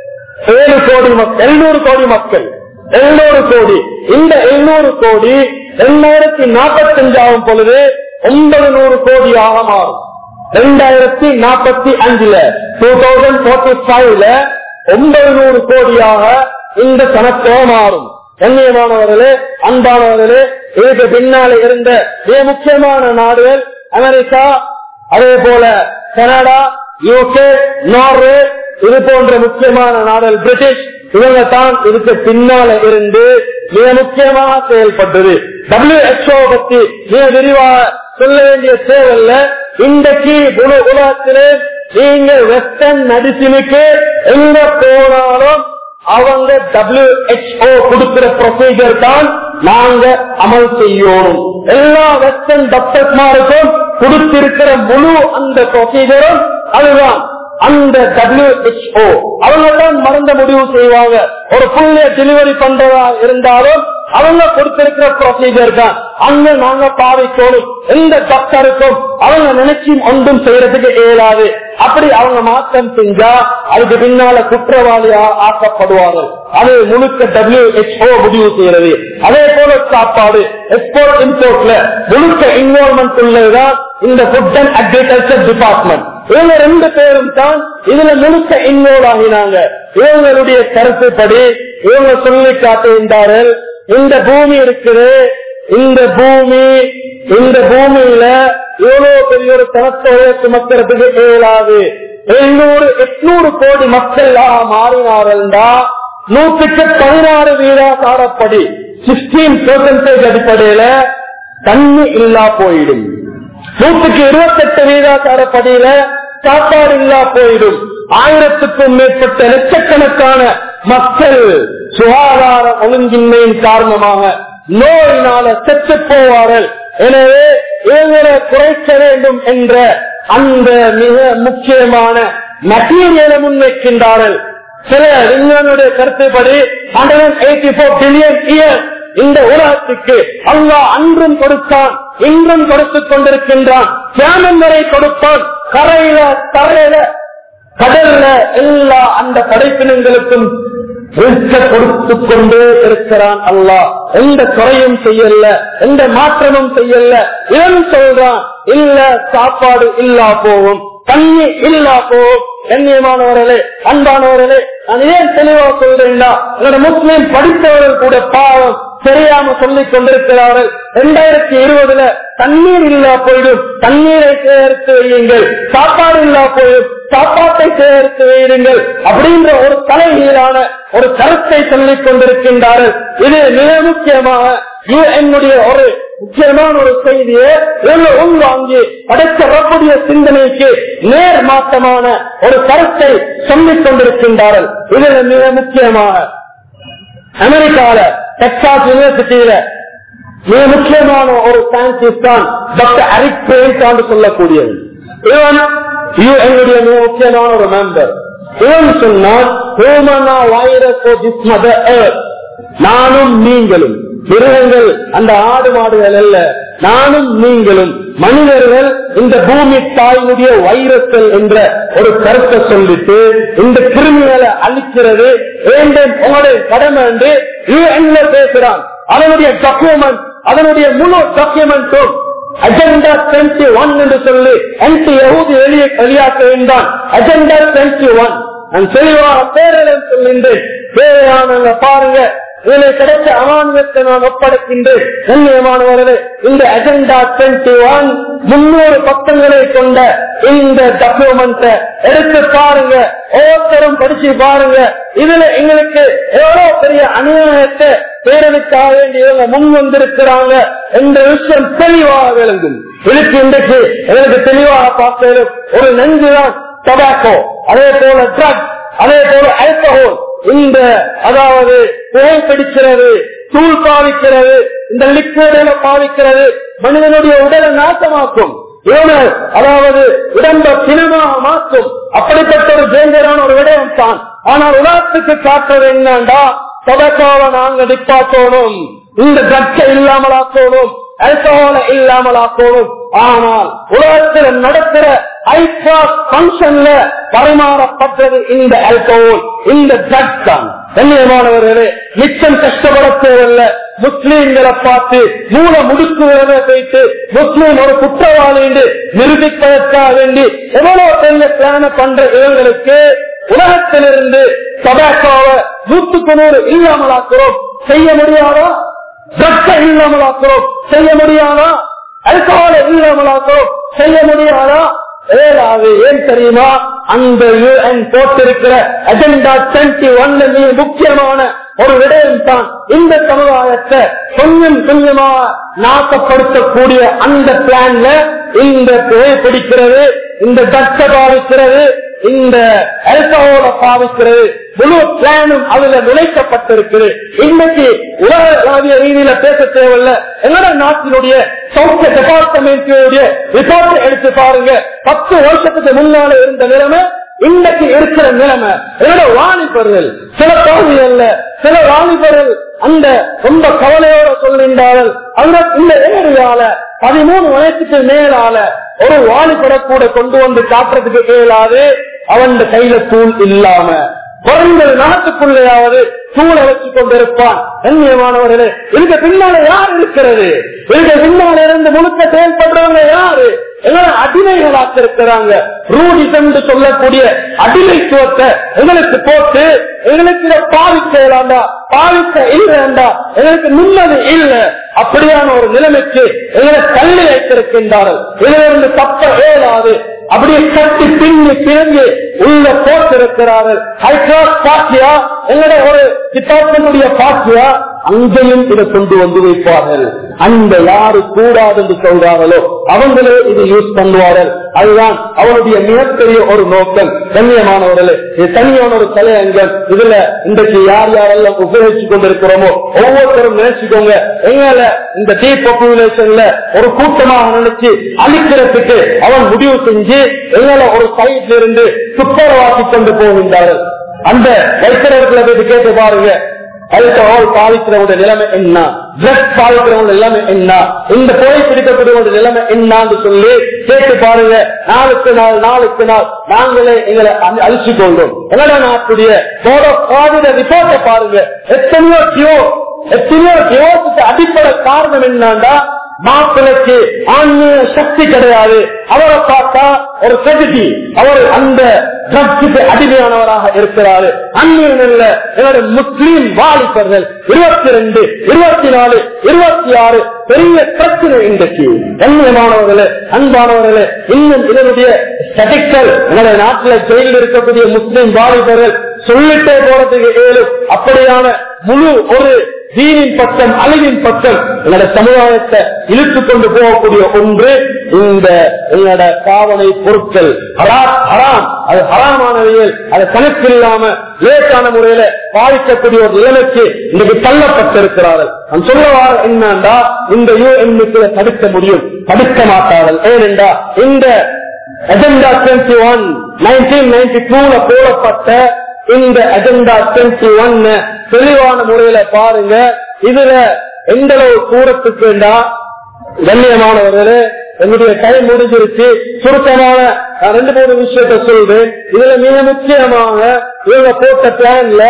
ஏழு கோடி மக்கள் எழுநூறு கோடி மக்கள் எழுநூறு கோடி இந்த எழுநூறு கோடி இரண்டாயிரத்தி நாற்பத்தி அஞ்சாகும் பொழுது ஒன்பது நூறு கோடியாக மாறும் இரண்டாயிரத்தி நாற்பத்தி அஞ்சுல டூ தௌசண்ட் போர்ட்டி ஃபைவ்ல ஒன்பது நூறு கோடியாக இந்த கணக்கோ மாறும் கண்ணியமானவர்களே அன்பானவர்களே இதுக்கு பின்னால இருந்த மிக முக்கியமான நாடுகள் அமெரிக்கா அதே போல கனடா யூகே நார்வே இது போன்ற முக்கியமான நாடுகள் பிரிட்டிஷ் இவங்க தான் இதுக்கு பின்னால இருந்து மிக முக்கியமாக செயல்பட்டது டபிள்யூஹெச்ஓ பத்தி மிக விரிவாக சொல்ல வேண்டிய தேவையில்ல இன்றைக்கு முழு உலகத்திலே நீங்க வெஸ்டர்ன் மெடிசினுக்கு எங்க போனாலும் அவங்க டபிள்யூஹெச்ஓ கொடுக்கிற ப்ரொசீஜர் தான் நாங்க அமல் செய்யணும் எல்லா வெஸ்டர்ன் டாக்டர்மாருக்கும் கொடுத்திருக்கிற முழு அந்த ப்ரொசீஜரும் அதுதான் அந்த டபிள்யூஹெச்ஓ அவங்க தான் மறந்த முடிவு செய்வாங்க ஒரு புள்ளிய டெலிவரி பண்றதா இருந்தாலும் அவங்க கொடுத்திருக்கிற ப்ரொசீஜர் தான் அங்க நாங்க பாவிக்கணும் எந்த டாக்டருக்கும் அவங்க நினைச்சு ஒன்றும் செய்யறதுக்கு இயலாது அப்படி அவங்க மாற்றம் செஞ்சா அதுக்கு பின்னால குற்றவாளி ஆக்கப்படுவார்கள் அது முழுக்க டபிள்யூஹெச்ஓ முடிவு செய்யறது அதே போல சாப்பாடு எக்ஸ்போர்ட் இம்போர்ட்ல முழுக்க இன்வால்மெண்ட் உள்ளதுதான் இந்த ஃபுட் அண்ட் அக்ரிகல்ச்சர் டிபார்ட்மெண்ட் இவங்க ரெண்டு பேரும் தான் இதுல முழுக்க இன்வால்வ் ஆகினாங்க இவங்களுடைய கருத்துப்படி இவங்க சொல்லி காட்டுகின்றார்கள் இந்த பூமி இருக்குது இந்த பூமி இந்த பூமியில எவ்வளவு பெரிய ஒரு தனத்தொகையை சுமக்கிறதுக்கு இயலாது எழுநூறு எட்நூறு கோடி மக்கள் மாறினார்கள்டா நூற்றுக்கு பதினாறு வீடாசாரப்படி சிக்ஸ்டீன் பெர்சன்டேஜ் அடிப்படையில தண்ணி இல்லா போயிடும் நூற்றுக்கு இருபத்தி எட்டு வீதாச்சாரப்படியில சாப்பாடு இல்லா போயிடும் ஆயிரத்துக்கும் மேற்பட்ட லட்சக்கணக்கான மக்கள் சுகாதார ஒழுங்கின்மையின் காரணமாக நோயினால செத்து போவார்கள் எனவே இவரை குறைக்க வேண்டும் என்ற அந்த மிக முக்கியமான மெட்டீரியலை முன்வைக்கின்றார்கள் சில விஞ்ஞானுடைய கருத்துப்படி hundred eighty four billion year இந்த உலகத்துக்கு அல்லாஹ் அன்றும் கொடுத்தான் இன்றும் கொடுத்துக் கொண்டிருக்கின்றான் தியானம் வரை கொடுப்பான் கரையில தரையில கடல்ல எல்லா அந்த படைப்பினங்களுக்கும் ரிஸ்க கொடுத்து கொண்டே இருக்கிறான் அல்லாஹ் எந்த குறையும் செய்யல எந்த மாற்றமும் செய்யல இவன் சொல்றான் இல்ல சாப்பாடு இல்லா போகும் தண்ணி இல்லா போகும் கண்ணியமானவர்களே அன்பானவர்களே நான் ஏன் தெளிவா சொல்றேன்னா என்னோட முஸ்லீம் படித்தவர்கள் கூட பாவம் தெரியாம சொல்லிக் கொண்டிருக்கிறார்கள் இரண்டாயிரத்தி இருபதுல தண்ணீர் இல்லா போயிடும் தண்ணீரை சேர்த்து வையுங்கள் சாப்பாடு இல்லா போயிடும் சாப்பாட்டை சேர்த்து வையுங்கள் அப்படின்ற ஒரு தலைகீழான ஒரு கருத்தை சொல்லிக் கொண்டிருக்கின்றார்கள் இது மிக முக்கியமாக என்னுடைய ஒரு முக்கியமான ஒரு செய்தியை உள்வாங்கி படைத்த ரப்புடைய சிந்தனைக்கு நேர் மாற்றமான ஒரு கருத்தை சொல்லிக் கொண்டிருக்கின்றார்கள் இதில் மிக முக்கியமாக அமெரிக்கால டெக்சாஸ் யூனிவர்சிட்டியில மிக முக்கியமான ஒரு சயின்டிஸ்ட் தான் டாக்டர் அரிக் பெயின்ஸ் என்று சொல்லக்கூடியது இவன் என்னுடைய மிக முக்கியமான ஒரு மெம்பர் இவன் சொன்னான் ஹூமனா வைரஸ் திஸ் மதர் நானும் நீங்களும் மிருகங்கள் அந்த ஆடு மாடுகள் அல்ல நானும் நீங்களும் மனிதர்கள் இந்த பூமி தாயினுடைய வைரஸ்கள் என்ற ஒரு கருத்தை சொல்லிட்டு இந்த கிருமிகளை அழிக்கிறது வேண்டும் உங்களுடைய கடமை என்று என்ன பேசுறான் அதனுடைய டாக்குமெண்ட் அதனுடைய முழு டாக்குமெண்ட்டும் அஜெண்டா டுவெண்ட்டி ஒன் என்று சொல்லி அன்டி எவ்வளவு வெளியே வெளியாக்க வேண்டாம் அஜெண்டா டுவெண்ட்டி ஒன் நான் தெளிவாக பேரிடம் சொல்கின்றேன் தேவையான பாருங்க இதில் கிடைச்ச அமானியத்தை நான் ஒப்படைக்கின்றேன் கண்ணியமானவர்களே இந்த அஜெண்டா டுவெண்ட்டி ஒன் முன்னூறு பக்கங்களை கொண்ட இந்த டாக்குமெண்ட்டை எடுத்து பாருங்க ஒவ்வொருத்தரும் படிச்சு பாருங்க இதுல எங்களுக்கு எவ்வளவு பெரிய அநியாயத்தை பேரவைக்காக வேண்டியவங்க முன் வந்திருக்கிறாங்க என்ற விஷயம் தெளிவாக விளங்கும் இதுக்கு இன்றைக்கு எங்களுக்கு தெளிவாக பார்க்கணும் ஒரு நஞ்சுதான் டொபாக்கோ அதே போல ட்ரக் அதே போல ஆல்கஹோல் இந்த அதாவது புகை பிடிக்கிறது தூள் பாவிக்கிறது இந்த லிக்விட பாவிக்கிறது மனிதனுடைய உடலை நாசமாக்கும் இவனு அதாவது உடம்ப சினமாக மாற்றும் அப்படிப்பட்ட ஒரு டேஞ்சரான ஒரு விடயம் தான் ஆனால் உலகத்துக்கு காட்டுறது என்னண்டா தொடக்காவை நாங்க நிப்பாட்டணும் இந்த ட்ரக்ஸை இல்லாமலாக்கணும் அல்கஹால இல்லாமலாக்கணும் ஆனால் உலகத்தில் நடக்கிற ஐபாஸ் பங்கன்ல பரிமாறப்பட்டது இந்த அல்கோல் இந்த ட்ரக் தான் கண்ணியமானவர்களே மிச்சம் கஷ்டப்பட தேவையில்ல முஸ்லீம்களை பார்த்து மூல முடுக்குகளை வைத்து முஸ்லீம் ஒரு குற்றவாளி என்று நிரூபிப்பதற்காக வேண்டி எவ்வளவு பெரிய பிளான பண்ற இவங்களுக்கு உலகத்திலிருந்து டொபாக்கோவை நூற்றுக்கு நூறு இல்லாமலாக்குறோம் செய்ய முடியாதா ட்ரக்ஸை இல்லாமலாக்குறோம் செய்ய முடியாதா அல்கஹாலை இல்லாமலாக்குறோம் செய்ய முடியாதா ஏழாவது ஏன் தெரியுமா அந்த யூஎன் போட்டிருக்கிற அஜெண்டா டுவெண்ட்டி ஒன்னு மிக முக்கியமான ஒரு விடயம் தான் இந்த சமுதாயத்தை கொஞ்சம் கொஞ்சமா நாசப்படுத்தக்கூடிய அந்த பிளான்ல இந்த புகைப்பிடிக்கிறது இந்த தட்டை பாவிக்கிறது இந்த அல்கஹோல பாவிக்கிறது முழு பிளானும் அதுல நுழைக்கப்பட்டிருக்கு இன்னைக்கு உலகளாவிய ரீதியில பேச தேவையில்ல எங்களோட நாட்டினுடைய சௌக்கிய டிபார்ட்மெண்ட்டுடைய ரிப்போர்ட் எடுத்து பாருங்க பத்து வருஷத்துக்கு முன்னால இருந்த நிலைமை இன்னைக்கு இருக்கிற நிலைமை என்னோட வாலிபர்கள் சில பகுதிகள்ல சில வாலிபர்கள் அந்த ரொம்ப கவலையோட சொல்கின்றார்கள் அந்த இந்த ஏரியால பதிமூணு வயசுக்கு மேலால ஒரு வாலிபரை கூட கொண்டு வந்து காட்டுறதுக்கு இயலாது அவன் கையில தூள் இல்லாம குறைந்தது நாட்டுக்குள்ளேயாவது சூழ வச்சு கொண்டிருப்பான் கண்ணியமானவர்களே இதுக்கு பின்னால யார் இருக்கிறது இதுக்கு பின்னால இருந்து முழுக்க செயல்படுறவங்க யாரு எங்களை அடிமைகளாக்க இருக்கிறாங்க ரூடிசம் சொல்லக்கூடிய அடிமைத்துவத்தை எங்களுக்கு போட்டு எங்களுக்கு இதை பாவிக்க இயலாண்டா பாவிக்க இல்லைண்டா எங்களுக்கு நிம்மதி இல்ல அப்படியான ஒரு நிலைமைக்கு எங்களை தள்ளி வைத்திருக்கின்றார்கள் இதிலிருந்து தப்ப இயலாது அப்படியே கட்டி பின்னி பிறந்து உள்ள போட்டிருக்கிறார்கள் ஹைட்ராஸ் பாட்டியா எங்களுடைய ஒரு டிபார்ட்மெண்ட் பாட்டியா அங்கேயும் இதை கொண்டு வந்து வைப்பார்கள் அந்த யாரு கூடாது என்று சொல்றாங்களோ அவங்களே இது யூஸ் பண்ணுவார்கள் அதுதான் அவனுடைய மிகப்பெரிய ஒரு நோக்கம் கண்ணியமானவர்களே இது தனியான ஒரு தலையங்கம் இதுல இன்றைக்கு யார் யாரெல்லாம் உபயோகிச்சு கொண்டிருக்கிறோமோ ஒவ்வொருத்தரும் நினைச்சுக்கோங்க எங்களை இந்த டீ பாப்புலேஷன்ல ஒரு கூட்டமாக நினைச்சு அழிக்கிறதுக்கு அவன் முடிவு செஞ்சு எங்களை ஒரு சைட்ல இருந்து துப்புரவாக்கி கொண்டு போகின்றார்கள் அந்த வைத்திரர்களை போய் கேட்டு பாருங்க ஆல்கஹால் பாவிக்கிறவங்க நிலைமை என்ன ட்ரக்ஸ் பாவிக்கிறவங்க நிலைமை என்ன இந்த புகை பிடிக்கக்கூடியவங்க நிலைமை என்னன்னு சொல்லி கேட்டு பாருங்க நாளுக்கு நாள் நாளுக்கு நாள் நாங்களே எங்களை அழி- அழிச்சு கொள்றோம் எங்களோட நாட்டுடைய ரிப்போர்ட்டை பாருங்க எத்தனையோ டியோ எத்தனையோ டியோஸுக்கு அடிப்படை காரணம் என்னன்னா மாப்பிளைக்கு ஆன்மீக சக்தி கிடையாது அவரை பார்த்தா ஒரு செகுட்டி அவர் அந்த ட்ரக்ஸுக்கு அடிமையானவராக இருக்கிறாரு அந்நியன் இல்ல என்னுடைய முஸ்லீம் வாலிபர்கள் இருபத்தி ரெண்டு இருபத்தி நாலு இருபத்தி ஆறு பெரிய பிரச்சனை இன்றைக்கு கண்ணியமானவர்களே அன்பானவர்களே இன்னும் இதனுடைய ஸ்டடிக்கள் என்னுடைய நாட்டில் ஜெயிலில் இருக்கக்கூடிய முஸ்லீம் வாலிபர்கள் சொல்லிட்டே போறதுக்கு ஏழு அப்படியான முழு ஒரு தீனின் பக்கம் அழிவின் பக்கம் எங்களோட சமுதாயத்தை இழுத்துக் கொண்டு போகக்கூடிய ஒன்று இந்த எங்களோட பாவனை பொருட்கள் ஹரா- ஹராம் அது ஹராமானவையில் அது கணக்கில்லாம லேசான முறையில பாதிக்கக்கூடிய ஒரு நிலைமைக்கு இன்னைக்கு தள்ளப்பட்டிருக்கிறார்கள் நான் சொல்ல வார என்னண்டா இந்த யூஎன்னுக்கு தடுக்க முடியும் தடுக்க மாட்டார்கள் ஏனென்றா இந்த agenda twenty one nineteen ninety டூல போடப்பட்ட இந்த அஜெண்டா டுவெண்ட்டி ஒன் தெளிவான முறையில பாருங்க இதுல எந்த அளவு தூரத்துக்கு கண்ணியமானவர்களே என்னுடைய கை முடிஞ்சிருச்சு சுருக்கமான நான் ரெண்டு மூணு விஷயத்த சொல்றேன் இதுல மிக முக்கியமாக இவங்க போட்ட பிளான்ல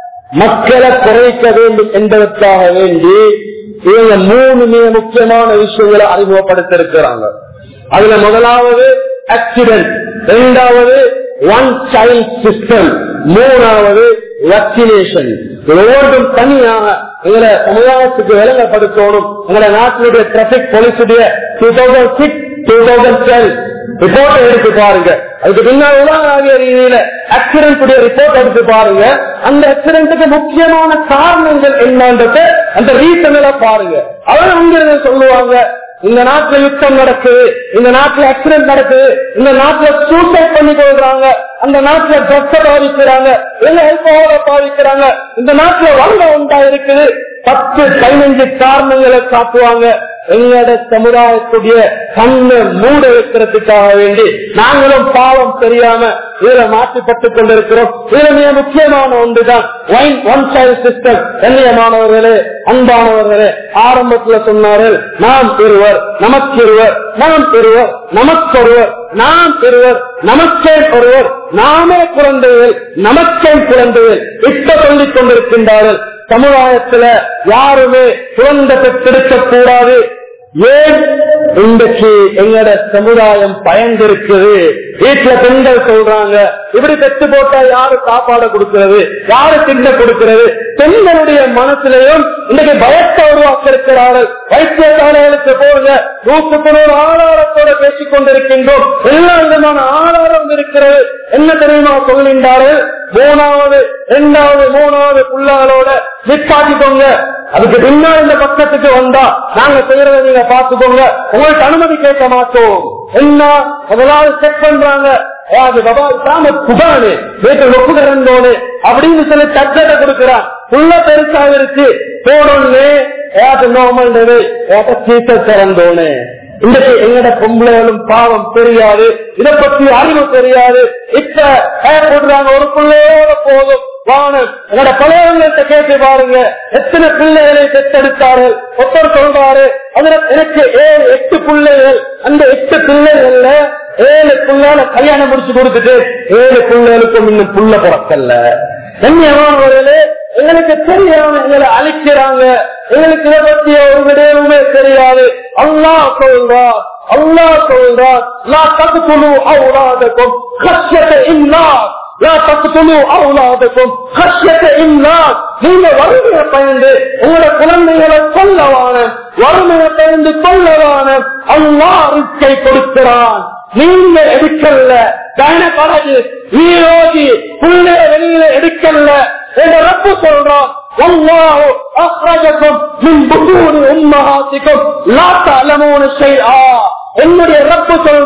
மக்களை குறைக்க வேண்டும் என்பதற்காக வேண்டி இவங்க மூணு மிக முக்கியமான விஷயங்களை அறிமுகப்படுத்திருக்கிறாங்க அதுல முதலாவது ஆக்சிடென்ட் இரண்டாவது ஒன் சைல்ட் சிஸ்டம் மூணாவது வேக்சினேஷன் ஒவ்வொன்றும் தனியாக எங்களை சமுதாயத்துக்கு விளங்கப்படுத்தணும் எங்களை நாட்டினுடைய டிராபிக் போலீஸுடைய two thousand six two thousand twelve report எடுத்து பாருங்க அதுக்கு பின்னால் உலகாகிய ரீதியில ஆக்சிடென்ட் ரிப்போர்ட் எடுத்து பாருங்க அந்த ஆக்சிடென்ட்டுக்கு முக்கியமான காரணங்கள் என்னன்றது அந்த ரீசன்ல பாருங்க அவர் அங்கிருந்து சொல்லுவாங்க இந்த நாட்டுல யுத்தம் நடக்குது இந்த நாட்டுல ஆக்சிடென்ட் நடக்குது இந்த நாட்டுல சூசைட் பண்ணி கொள்றாங்க அந்த நாட்டுல ட்ரக்ஸ பாதிக்கிறாங்க இல்ல ஹெல்போட பாதிக்கிறாங்க இந்த நாட்டுல வங்க உண்டா இருக்குது பத்து பதினஞ்சு காரணங்களை காட்டுவாங்க எங்களோட சமுதாயத்துடைய கண்ணை மூட வைக்கிறதுக்காக வேண்டி நாங்களும் பாவம் தெரியாம இதுல மாற்றிப்பட்டுக் கொண்டிருக்கிறோம் இதுல மிக முக்கியமான ஒன்றுதான் ஒன் ஒன் சைல்ட் சிஸ்டம் கண்ணியமானவர்களே அன்பானவர்களே ஆரம்பத்துல சொன்னார்கள் நாம் இருவர் நமக்கு இருவர் நாம் இருவர் நமக்கொருவர் நாம் இருவர் நமக்கே ஒருவர் நாமே குழந்தைகள் நமக்கே குழந்தைகள் இப்ப சொல்லிக் கொண்டிருக்கின்றார்கள் சமுதாயத்துல யாருமே குழந்தை பெற்றெடுக்க கூடாது ஏன் இன்றைக்கு எங்கட சமுதாயம் பயந்திருக்குது வீட்டுல பெண்கள் சொல்றாங்க இப்படி பெற்று போட்டா யாரு சாப்பாடு கொடுக்கிறது யாரு திண்ட கொடுக்கிறது பெண்களுடைய மனசுலையும் இன்னைக்கு பயத்தை உருவாக்க இருக்கிறார்கள் வைத்தியசாலைகளுக்கு போங்க நூற்றுக்கு நூறு ஆதாரத்தோட பேசிக் கொண்டிருக்கின்றோம் எல்லா விதமான ஆதாரம் இருக்கிறது என்ன தெரியுமா சொல்கின்றார்கள் மூணாவது இரண்டாவது மூணாவது புள்ளாகளோட நிப்பாட்டிக்கோங்க அதுக்கு பின்னால் இந்த பக்கத்துக்கு வந்தா நாங்க செய்யறத நீங்க பாத்துக்கோங்க உங்களுக்கு அனுமதி கேட்க மாட்டோம் என்ன முதலாவது செக் பண்றாங்க அது பாபா இஸ்லாம குபானு வீட்டு ஒப்பு கிடந்தோனு அப்படின்னு சொல்லி தட்டத்தை கொடுக்கிறான் புள்ள பெருசாக இருக்கு போனோன்னு ஏதாவது நோமல் ஏதாவது சீசர் திறந்தோன்னு இன்றைக்கு எங்கட பொம்பளைகளும் பாவம் தெரியாது இதை பத்தி அறிவு தெரியாது இப்ப போடுறாங்க ஒரு பிள்ளையோட போதும் வானம் என்னோட பழையவங்கள்ட்ட கேட்டு பாருங்க எத்தனை பிள்ளைகளை பெற்றெடுத்தார்கள் ஒருத்தர் சொல்றாரு அதுல எனக்கு ஏழு எட்டு பிள்ளைகள் அந்த எட்டு பிள்ளைகள்ல ஏழு பிள்ளைகளை கல்யாணம் முடிச்சு கொடுத்துட்டு ஏழு பிள்ளைகளுக்கும் இன்னும் புள்ள பிறக்கல்ல கண்ணியமானவர்களே எங்களுக்கு தெரியாம எங்களை அழிக்கிறாங்க எங்களுக்கு இதை பற்றிய ஒரு விடயமுமே தெரியாது அல்லா சொல்றார் அல்லா சொல்றார் லா தகுத்துழு அவுலாதக்கும் கஷ்யத்தை இன்னா லா தகுத்துழு அவுலாதக்கும் கஷ்யத்தை இன்னா நீங்க வறுமையை பயந்து உங்களோட குழந்தைகளை கொல்லவான வறுமையை பயந்து கொல்லவான அல்லா ரிஸ்கை கொடுக்கிறான் நீங்க எடுக்கல கைனகாலஜி ஈரோஜி புள்ளைய வெளியில எடுக்கல என்ற ரப்பு சொல்றான் والله اخرجكم من بطون امهاتكم لا تعلمون شيئا என்னுடைய ரப்பு சொல்றான்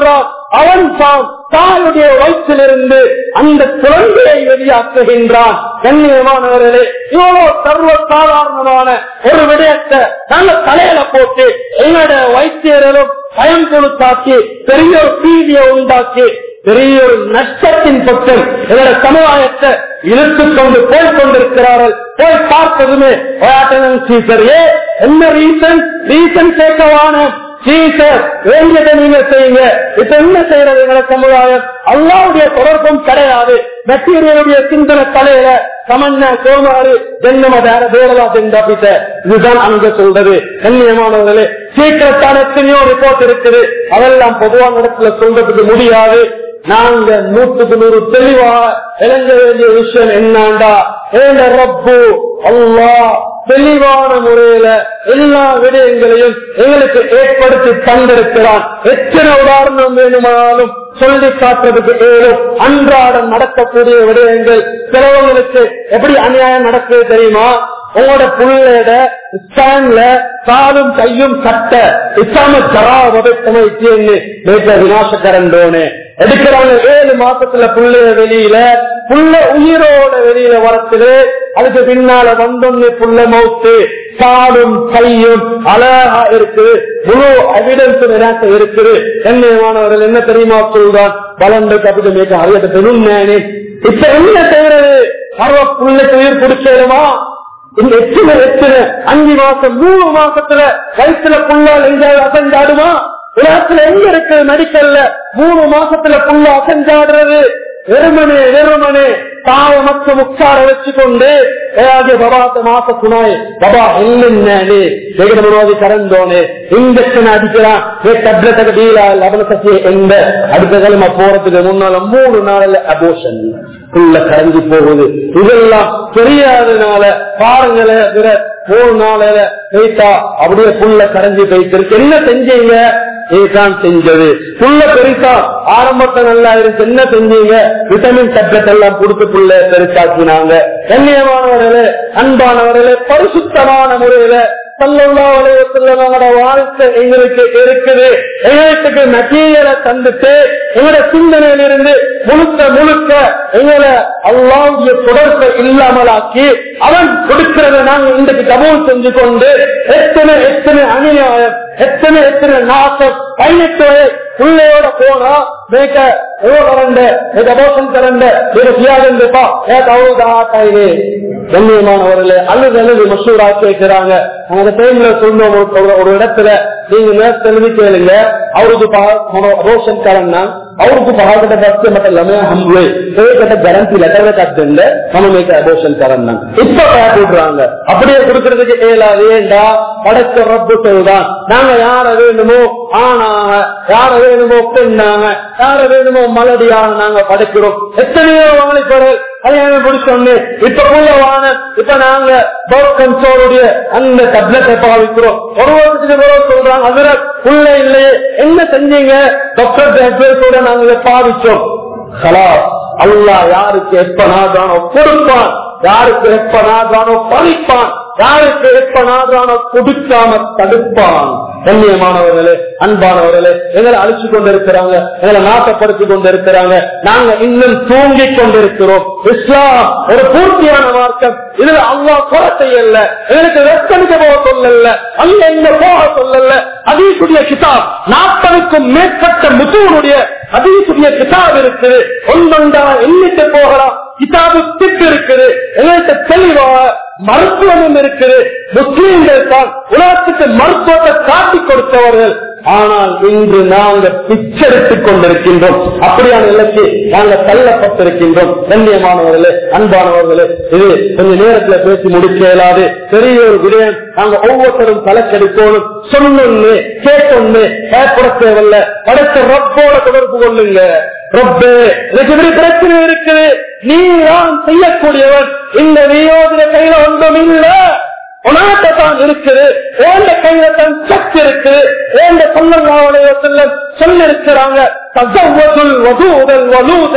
அவன் தான் தாயுடைய வயிற்றிலிருந்து அந்த குழந்தையை வெளியாக்குகின்றான் கண்ணியமானவர்களே இவ்வளவு சர்வ சாதாரணமான ஒரு விடயத்தை நல்ல தலையில போட்டு எங்களுடைய வைத்தியர்களும் பயம் கொடுத்தாக்கி பெரிய ஒரு பீதியை உண்டாக்கி பெரிய ஒரு நஷ்டத்தின் பக்கம் எங்களுடைய சமுதாயத்தை இழுத்துக் கொண்டு போய் கொண்டிருக்கிறார்கள் போய் பார்த்ததுமே சீசர் ஏ என்ன ரீசன் ரீசன் கேட்கவான சீசர் வேண்டியதை நீங்க செய்யுங்க இப்ப என்ன செய்யறது எங்களை சமுதாயம் அல்லாவுடைய தொடர்பும் கிடையாது மெட்டீரியலுடைய சிந்தனை தலையில சமன்ன சோமாறு ஜென்ம வேற வேறதா செஞ்சாப்பிட்ட இதுதான் அங்க சொல்றது கண்ணியமானவர்களே சீக்கிரத்தான எத்தனையோ ரிப்போர்ட் இருக்குது அதெல்லாம் பொதுவான இடத்துல சொல்றதுக்கு முடியாது நாங்க நூற்றுக்கு நூறு தெளிவா இழங்க வேண்டிய விஷயம் என்னண்டா ஏண்ட ரப்பு அல்லா தெளிவான முறையில எல்லா விடயங்களையும் எங்களுக்கு ஏற்படுத்தி தந்திருக்கிறான் எத்தனை உதாரணம் வேணுமானாலும் சொல்லி காட்டுறதுக்கு ஏழும் அன்றாடம் நடக்கக்கூடிய விடயங்கள் சிலவங்களுக்கு எப்படி அநியாயம் நடக்குது தெரியுமா உங்களோட புள்ளட ஸ்டாண்ட்ல காலும் கையும் கட்ட இசாம ஜராவதத்தமை நேற்று விநாசக்கரண்டோனே எடுக்கிறாங்க ஏழு மாசத்துல புள்ளைய வெளியில புள்ள உயிரோட வெளியில வரத்துது அதுக்கு பின்னால வந்தொன்னு புள்ள மௌத்து காலும் கையும் அழகா இருக்குது முழு எவிடன்ஸ் நிராசை இருக்குது என்னமானவர்கள் என்ன தெரியுமா சொல்றான் பலந்து கபித மேற்க அறியத்தை பெருமானே இப்ப என்ன செய்யறது பருவ புள்ளைக்கு உயிர் கொடுக்கலுமா இந்த எத்தனை எத்தனை அஞ்சு மாசம் மூணு மாசத்துல வயிற்றுல புள்ளால் எங்கேயாவது அசஞ்சாடுமா உலகத்துல எங்க இருக்கு மெடிக்கல்ல மூணு மாசத்துல புள்ள அசஞ்சாடுறது வெறுமனே வெறுமனே தாய மற்றும் உட்கார வச்சுக்கொண்டு ஏதாவது பபாத்த மாச குணாய் பபா எல்லென்னே வேகனோதி கரந்தோனே இன்ஜெக்ஷன் அடிக்கிறான் டப்லெட் டீலா லபன சக்தி எந்த அடுத்த கிழமை போறதுக்கு முன்னால மூணு நாள்ல அபோஷன் புள்ள கரைஞ்சி போகுது இதெல்லாம் தெரியாதனால பாருங்களேன் மூணு நாளையில போயிட்டா அப்படியே புள்ள கரைஞ்சி போயிட்டு என்ன செஞ்சீங்க இதுதான் செஞ்சது புள்ள பெருசா ஆரம்பத்தை நல்லா இருக்கு என்ன செஞ்சீங்க விட்டமின் டப்லெட் எல்லாம் கொடுத்து புள்ள பெருசாக்கினாங்க கண்ணியமானவர்களே அன்பானவர்களே பரிசுத்தமான முறையில சல்லோட வாழ்க்கை எங்களுக்கு இருக்குது எங்களுக்கு மெட்டீரியலை தந்துட்டு எங்களோட சிந்தனையிலிருந்து முழுக்க முழுக்க எங்களை அல்லாவுடைய தொடர்பை இல்லாமலாக்கி அவன் கொடுக்கிறத நாங்கள் இன்றைக்கு கபூல் செஞ்சு கொண்டு எத்தனை எத்தனை அநியாயம் எத்தனை எத்தனை நாசம் பதினெட்டு வயது பிள்ளையோட போனா மேக்க எவ்வளவு கரண்ட மேக அபோஷன் கரண்ட மேக தியாகம் இருப்பா ஏக அவ்வளவு ஆட்டாயிலே கண்ணியமானவர்களே அல்லது அல்லது மசூரா கேட்கிறாங்க அந்த டைம்ல சொன்ன ஒரு இடத்துல நீங்க நேரத்தை எழுதி கேளுங்க அவருக்கு அபோஷன் கரண்னா ಅವ್ರಿಗೂ ಬಹಳ ಬರ್ತೆ ಮತ್ತೆ ಲಮೆ ಹಮ್ವೆ ಹೇಗட்ட ಗ್ಯಾರಂಟಿ லெட்டர் கட்டுங்க நம்ம மேக்க அபோஷன் தரேன் இப்ப விடுறாங்க அப்படியே கொடுக்கறதுக்கு ஏலாது ஏண்டா படைச்ச ரப்பு சொல்றான் நாங்க யார வேணுமோ ஆனாங்க யார வேணுமோ பெண்ணாங்க யார வேணுமோ மலடியாக நாங்க படைக்கிறோம் எத்தனையோ வாழைப்பர்கள் கல்யாணம் பிடிச்சோன்னு இப்ப உள்ளவான இப்ப நாங்க பர்த் கண்ட்ரோலுடைய அந்த டப்லெட்டை பாவிக்கிறோம் ஒரு வருஷத்துக்கு சொல்றாங்க அதுல உள்ள இல்லையே என்ன செஞ்சீங்க டாக்டர் கூட நாங்க பாவிச்சோம் ஹலா அல்லா யாருக்கு எப்ப நாதானோ கொடுப்பான் யாருக்கு எப்ப நாதானோ பழிப்பான் யாருக்கு எப்ப நாதானோ கொடுக்காம தடுப்பான் கண்ணியமானவர்களே அன்பானவர்களே எங்களை அழிச்சு கொண்டிருக்கிறாங்க எங்களை நாட்டப்படுத்தி கொண்டிருக்கிறாங்க நாங்க இன்னும் தூங்கிக் கொண்டிருக்கிறோம் இஸ்லாம் ஒரு பூர்த்தியான மார்க்கம் இதுல அவ்வா குறை செய்யல எங்களுக்கு வெப்பனிக்க போக சொல்லல அங்க இங்க போக சொல்லல அதீசுடைய கிதாப் நாற்பதுக்கும் மேற்பட்ட முத்தூனுடைய அதீசுடைய கிதாப் இருக்குது ஒன்றொண்டா எண்ணிட்டு போகலாம் கிதாபு திட்டு இருக்குது எங்கள்கிட்ட தெளிவா மருத்துவமும் இருக்குது முஸ்லீம்கள் தான் உலகத்துக்கு மருத்துவத்தை காட்டி கொடுத்தவர்கள் ஆனால் இன்று நாங்கள் பிச்செடுத்துக் கொண்டிருக்கின்றோம் அப்படியான நிலைக்கு நாங்கள் தள்ளப்பட்டிருக்கின்றோம் கண்ணியமானவர்களே அன்பானவர்களே இது கொஞ்ச நேரத்துல பேசி முடிக்க இயலாது பெரிய ஒரு விடயம் நாங்க ஒவ்வொருத்தரும் தலைக்கெடுக்கணும் சொன்னொன்னு கேட்டொன்னு பயப்பட தேவையில்ல படைத்த ரப்போட தொடர்பு கொள்ளுங்க ரப்பே எனக்கு இப்படி பிரச்சனை இருக்குது நீ தான் செய்யக்கூடியவன் இந்த நியோஜன கையில ஒன்றும் இல்லை உனாட்டத்தான் இருக்குது ஏண்ட கையில தான் சக்தி இருக்கு ஏண்ட சொல்லங்களுடைய சொல்ல சொல்லிருக்கிறாங்க தசவதுல் வதூதல் வலூத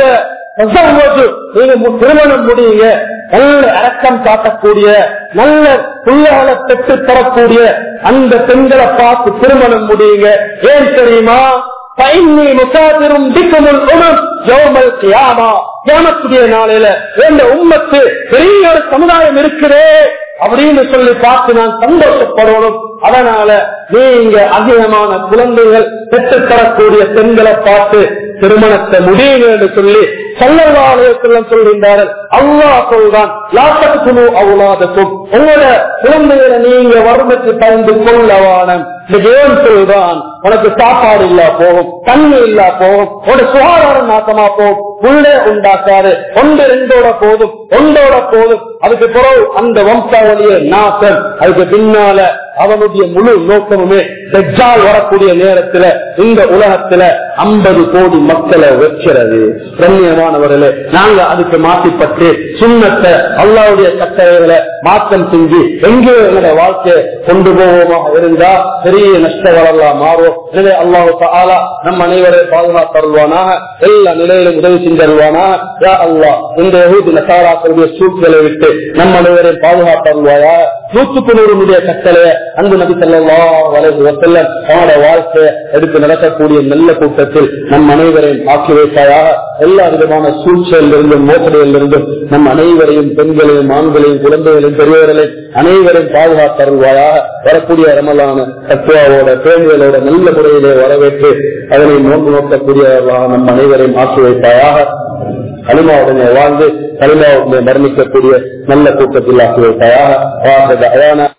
தசவது நீங்க திருமணம் முடியுங்க நல்ல அரக்கம் காட்டக்கூடிய நல்ல பிள்ளைகளை பெற்று தரக்கூடிய அந்த பெண்களை பார்த்து திருமணம் முடியுங்க ஏன் தெரியுமா பயனி முசாதிரும் திக்குமுல் உணம் யோமல் கியாமா கியாமத்துடைய நாளையில இந்த உம்மத்து பெரிய ஒரு சமுதாயம் இருக்குதே அப்படின்னு சொல்லி பார்த்து நான் சந்தோஷப்படணும் அதனால நீங்க அதிகமான குழந்தைகள் பெற்றுத்தரக்கூடிய பெண்களை பார்த்து திருமணத்தை முடியுங்க என்று சொல்லி சல்லவாலயத்தில் சொல்கின்றார்கள் அல்லாஹ் சொல்றான் லாத்தக்குழு அவுலாதக்கும் உங்களோட குழந்தைகளை நீங்க வறுமைக்கு பயந்து கொள்ளவானம் ஏன் சொல்றான் உனக்கு சாப்பாடு இல்லா போகும் தண்ணி இல்லா போகும் ஒரு சுகாதாரம் நாசமா போகும் உள்ளே உண்டாக்காரு ஒன்று ரெண்டோட போதும் ஒன்றோட போதும் அதுக்கு பிறகு அந்த வம்சாவளிய நாசம் அதுக்கு பின்னால அவனுடைய முழு நோக்கமுமே தெஜால் வரக்கூடிய நேரத்துல இந்த உலகத்துல ஐம்பது கோடி மக்களை வைக்கிறது கண்ணியமானவர்களே நாங்க அதுக்கு மாற்றிப்பட்டு சுண்ணத்தை அல்லாவுடைய கட்டளைகளை மாற்றம் செஞ்சு எங்கே எங்களுடைய வாழ்க்கையை கொண்டு போவோமாக இருந்தா பெரிய நஷ்ட வரலாம் மாறும் எனவே அல்லாஹு தாலா நம் அனைவரை பாதுகாத்தருவானாக எல்லா நிலையிலும் உதவி செஞ்சருவானாக யா அல்லா இந்த யகூதி நசாராக்களுடைய சூழ்நிலை விட்டு நம் அனைவரை பாதுகாத்தருவாயா நூற்றுக்கு நூறு முடிய கட்டளைய அன்பு நபி சொல்லா வலது வசல்ல அவனோட வாழ்க்கையை எடுத்து நடக்கக்கூடிய நல்ல கூட்டத்தில் நம் அனைவரையும் ஆக்கி வைப்பாயாக எல்லா விதமான சூழ்ச்சியிலிருந்தும் மோசடியிலிருந்தும் நம் அனைவரையும் பெண்களையும் ஆண்களையும் குழந்தைகளையும் பெரியவர்களையும் அனைவரையும் பாதுகாத்தருவாயாக வரக்கூடிய ரமலான தத்துவாவோட பேணுகளோட நல்ல முறையிலே வரவேற்று அதனை நோக்கு நோக்கக்கூடியவர்களாக நம் அனைவரையும் ஆக்கி வைப்பாயாக களிமாவுடனே வாழ்ந்து களிமாவுடனே மரணிக்கக்கூடிய நல்ல கூட்டத்தில் ஆக்கி வைப்பாயாக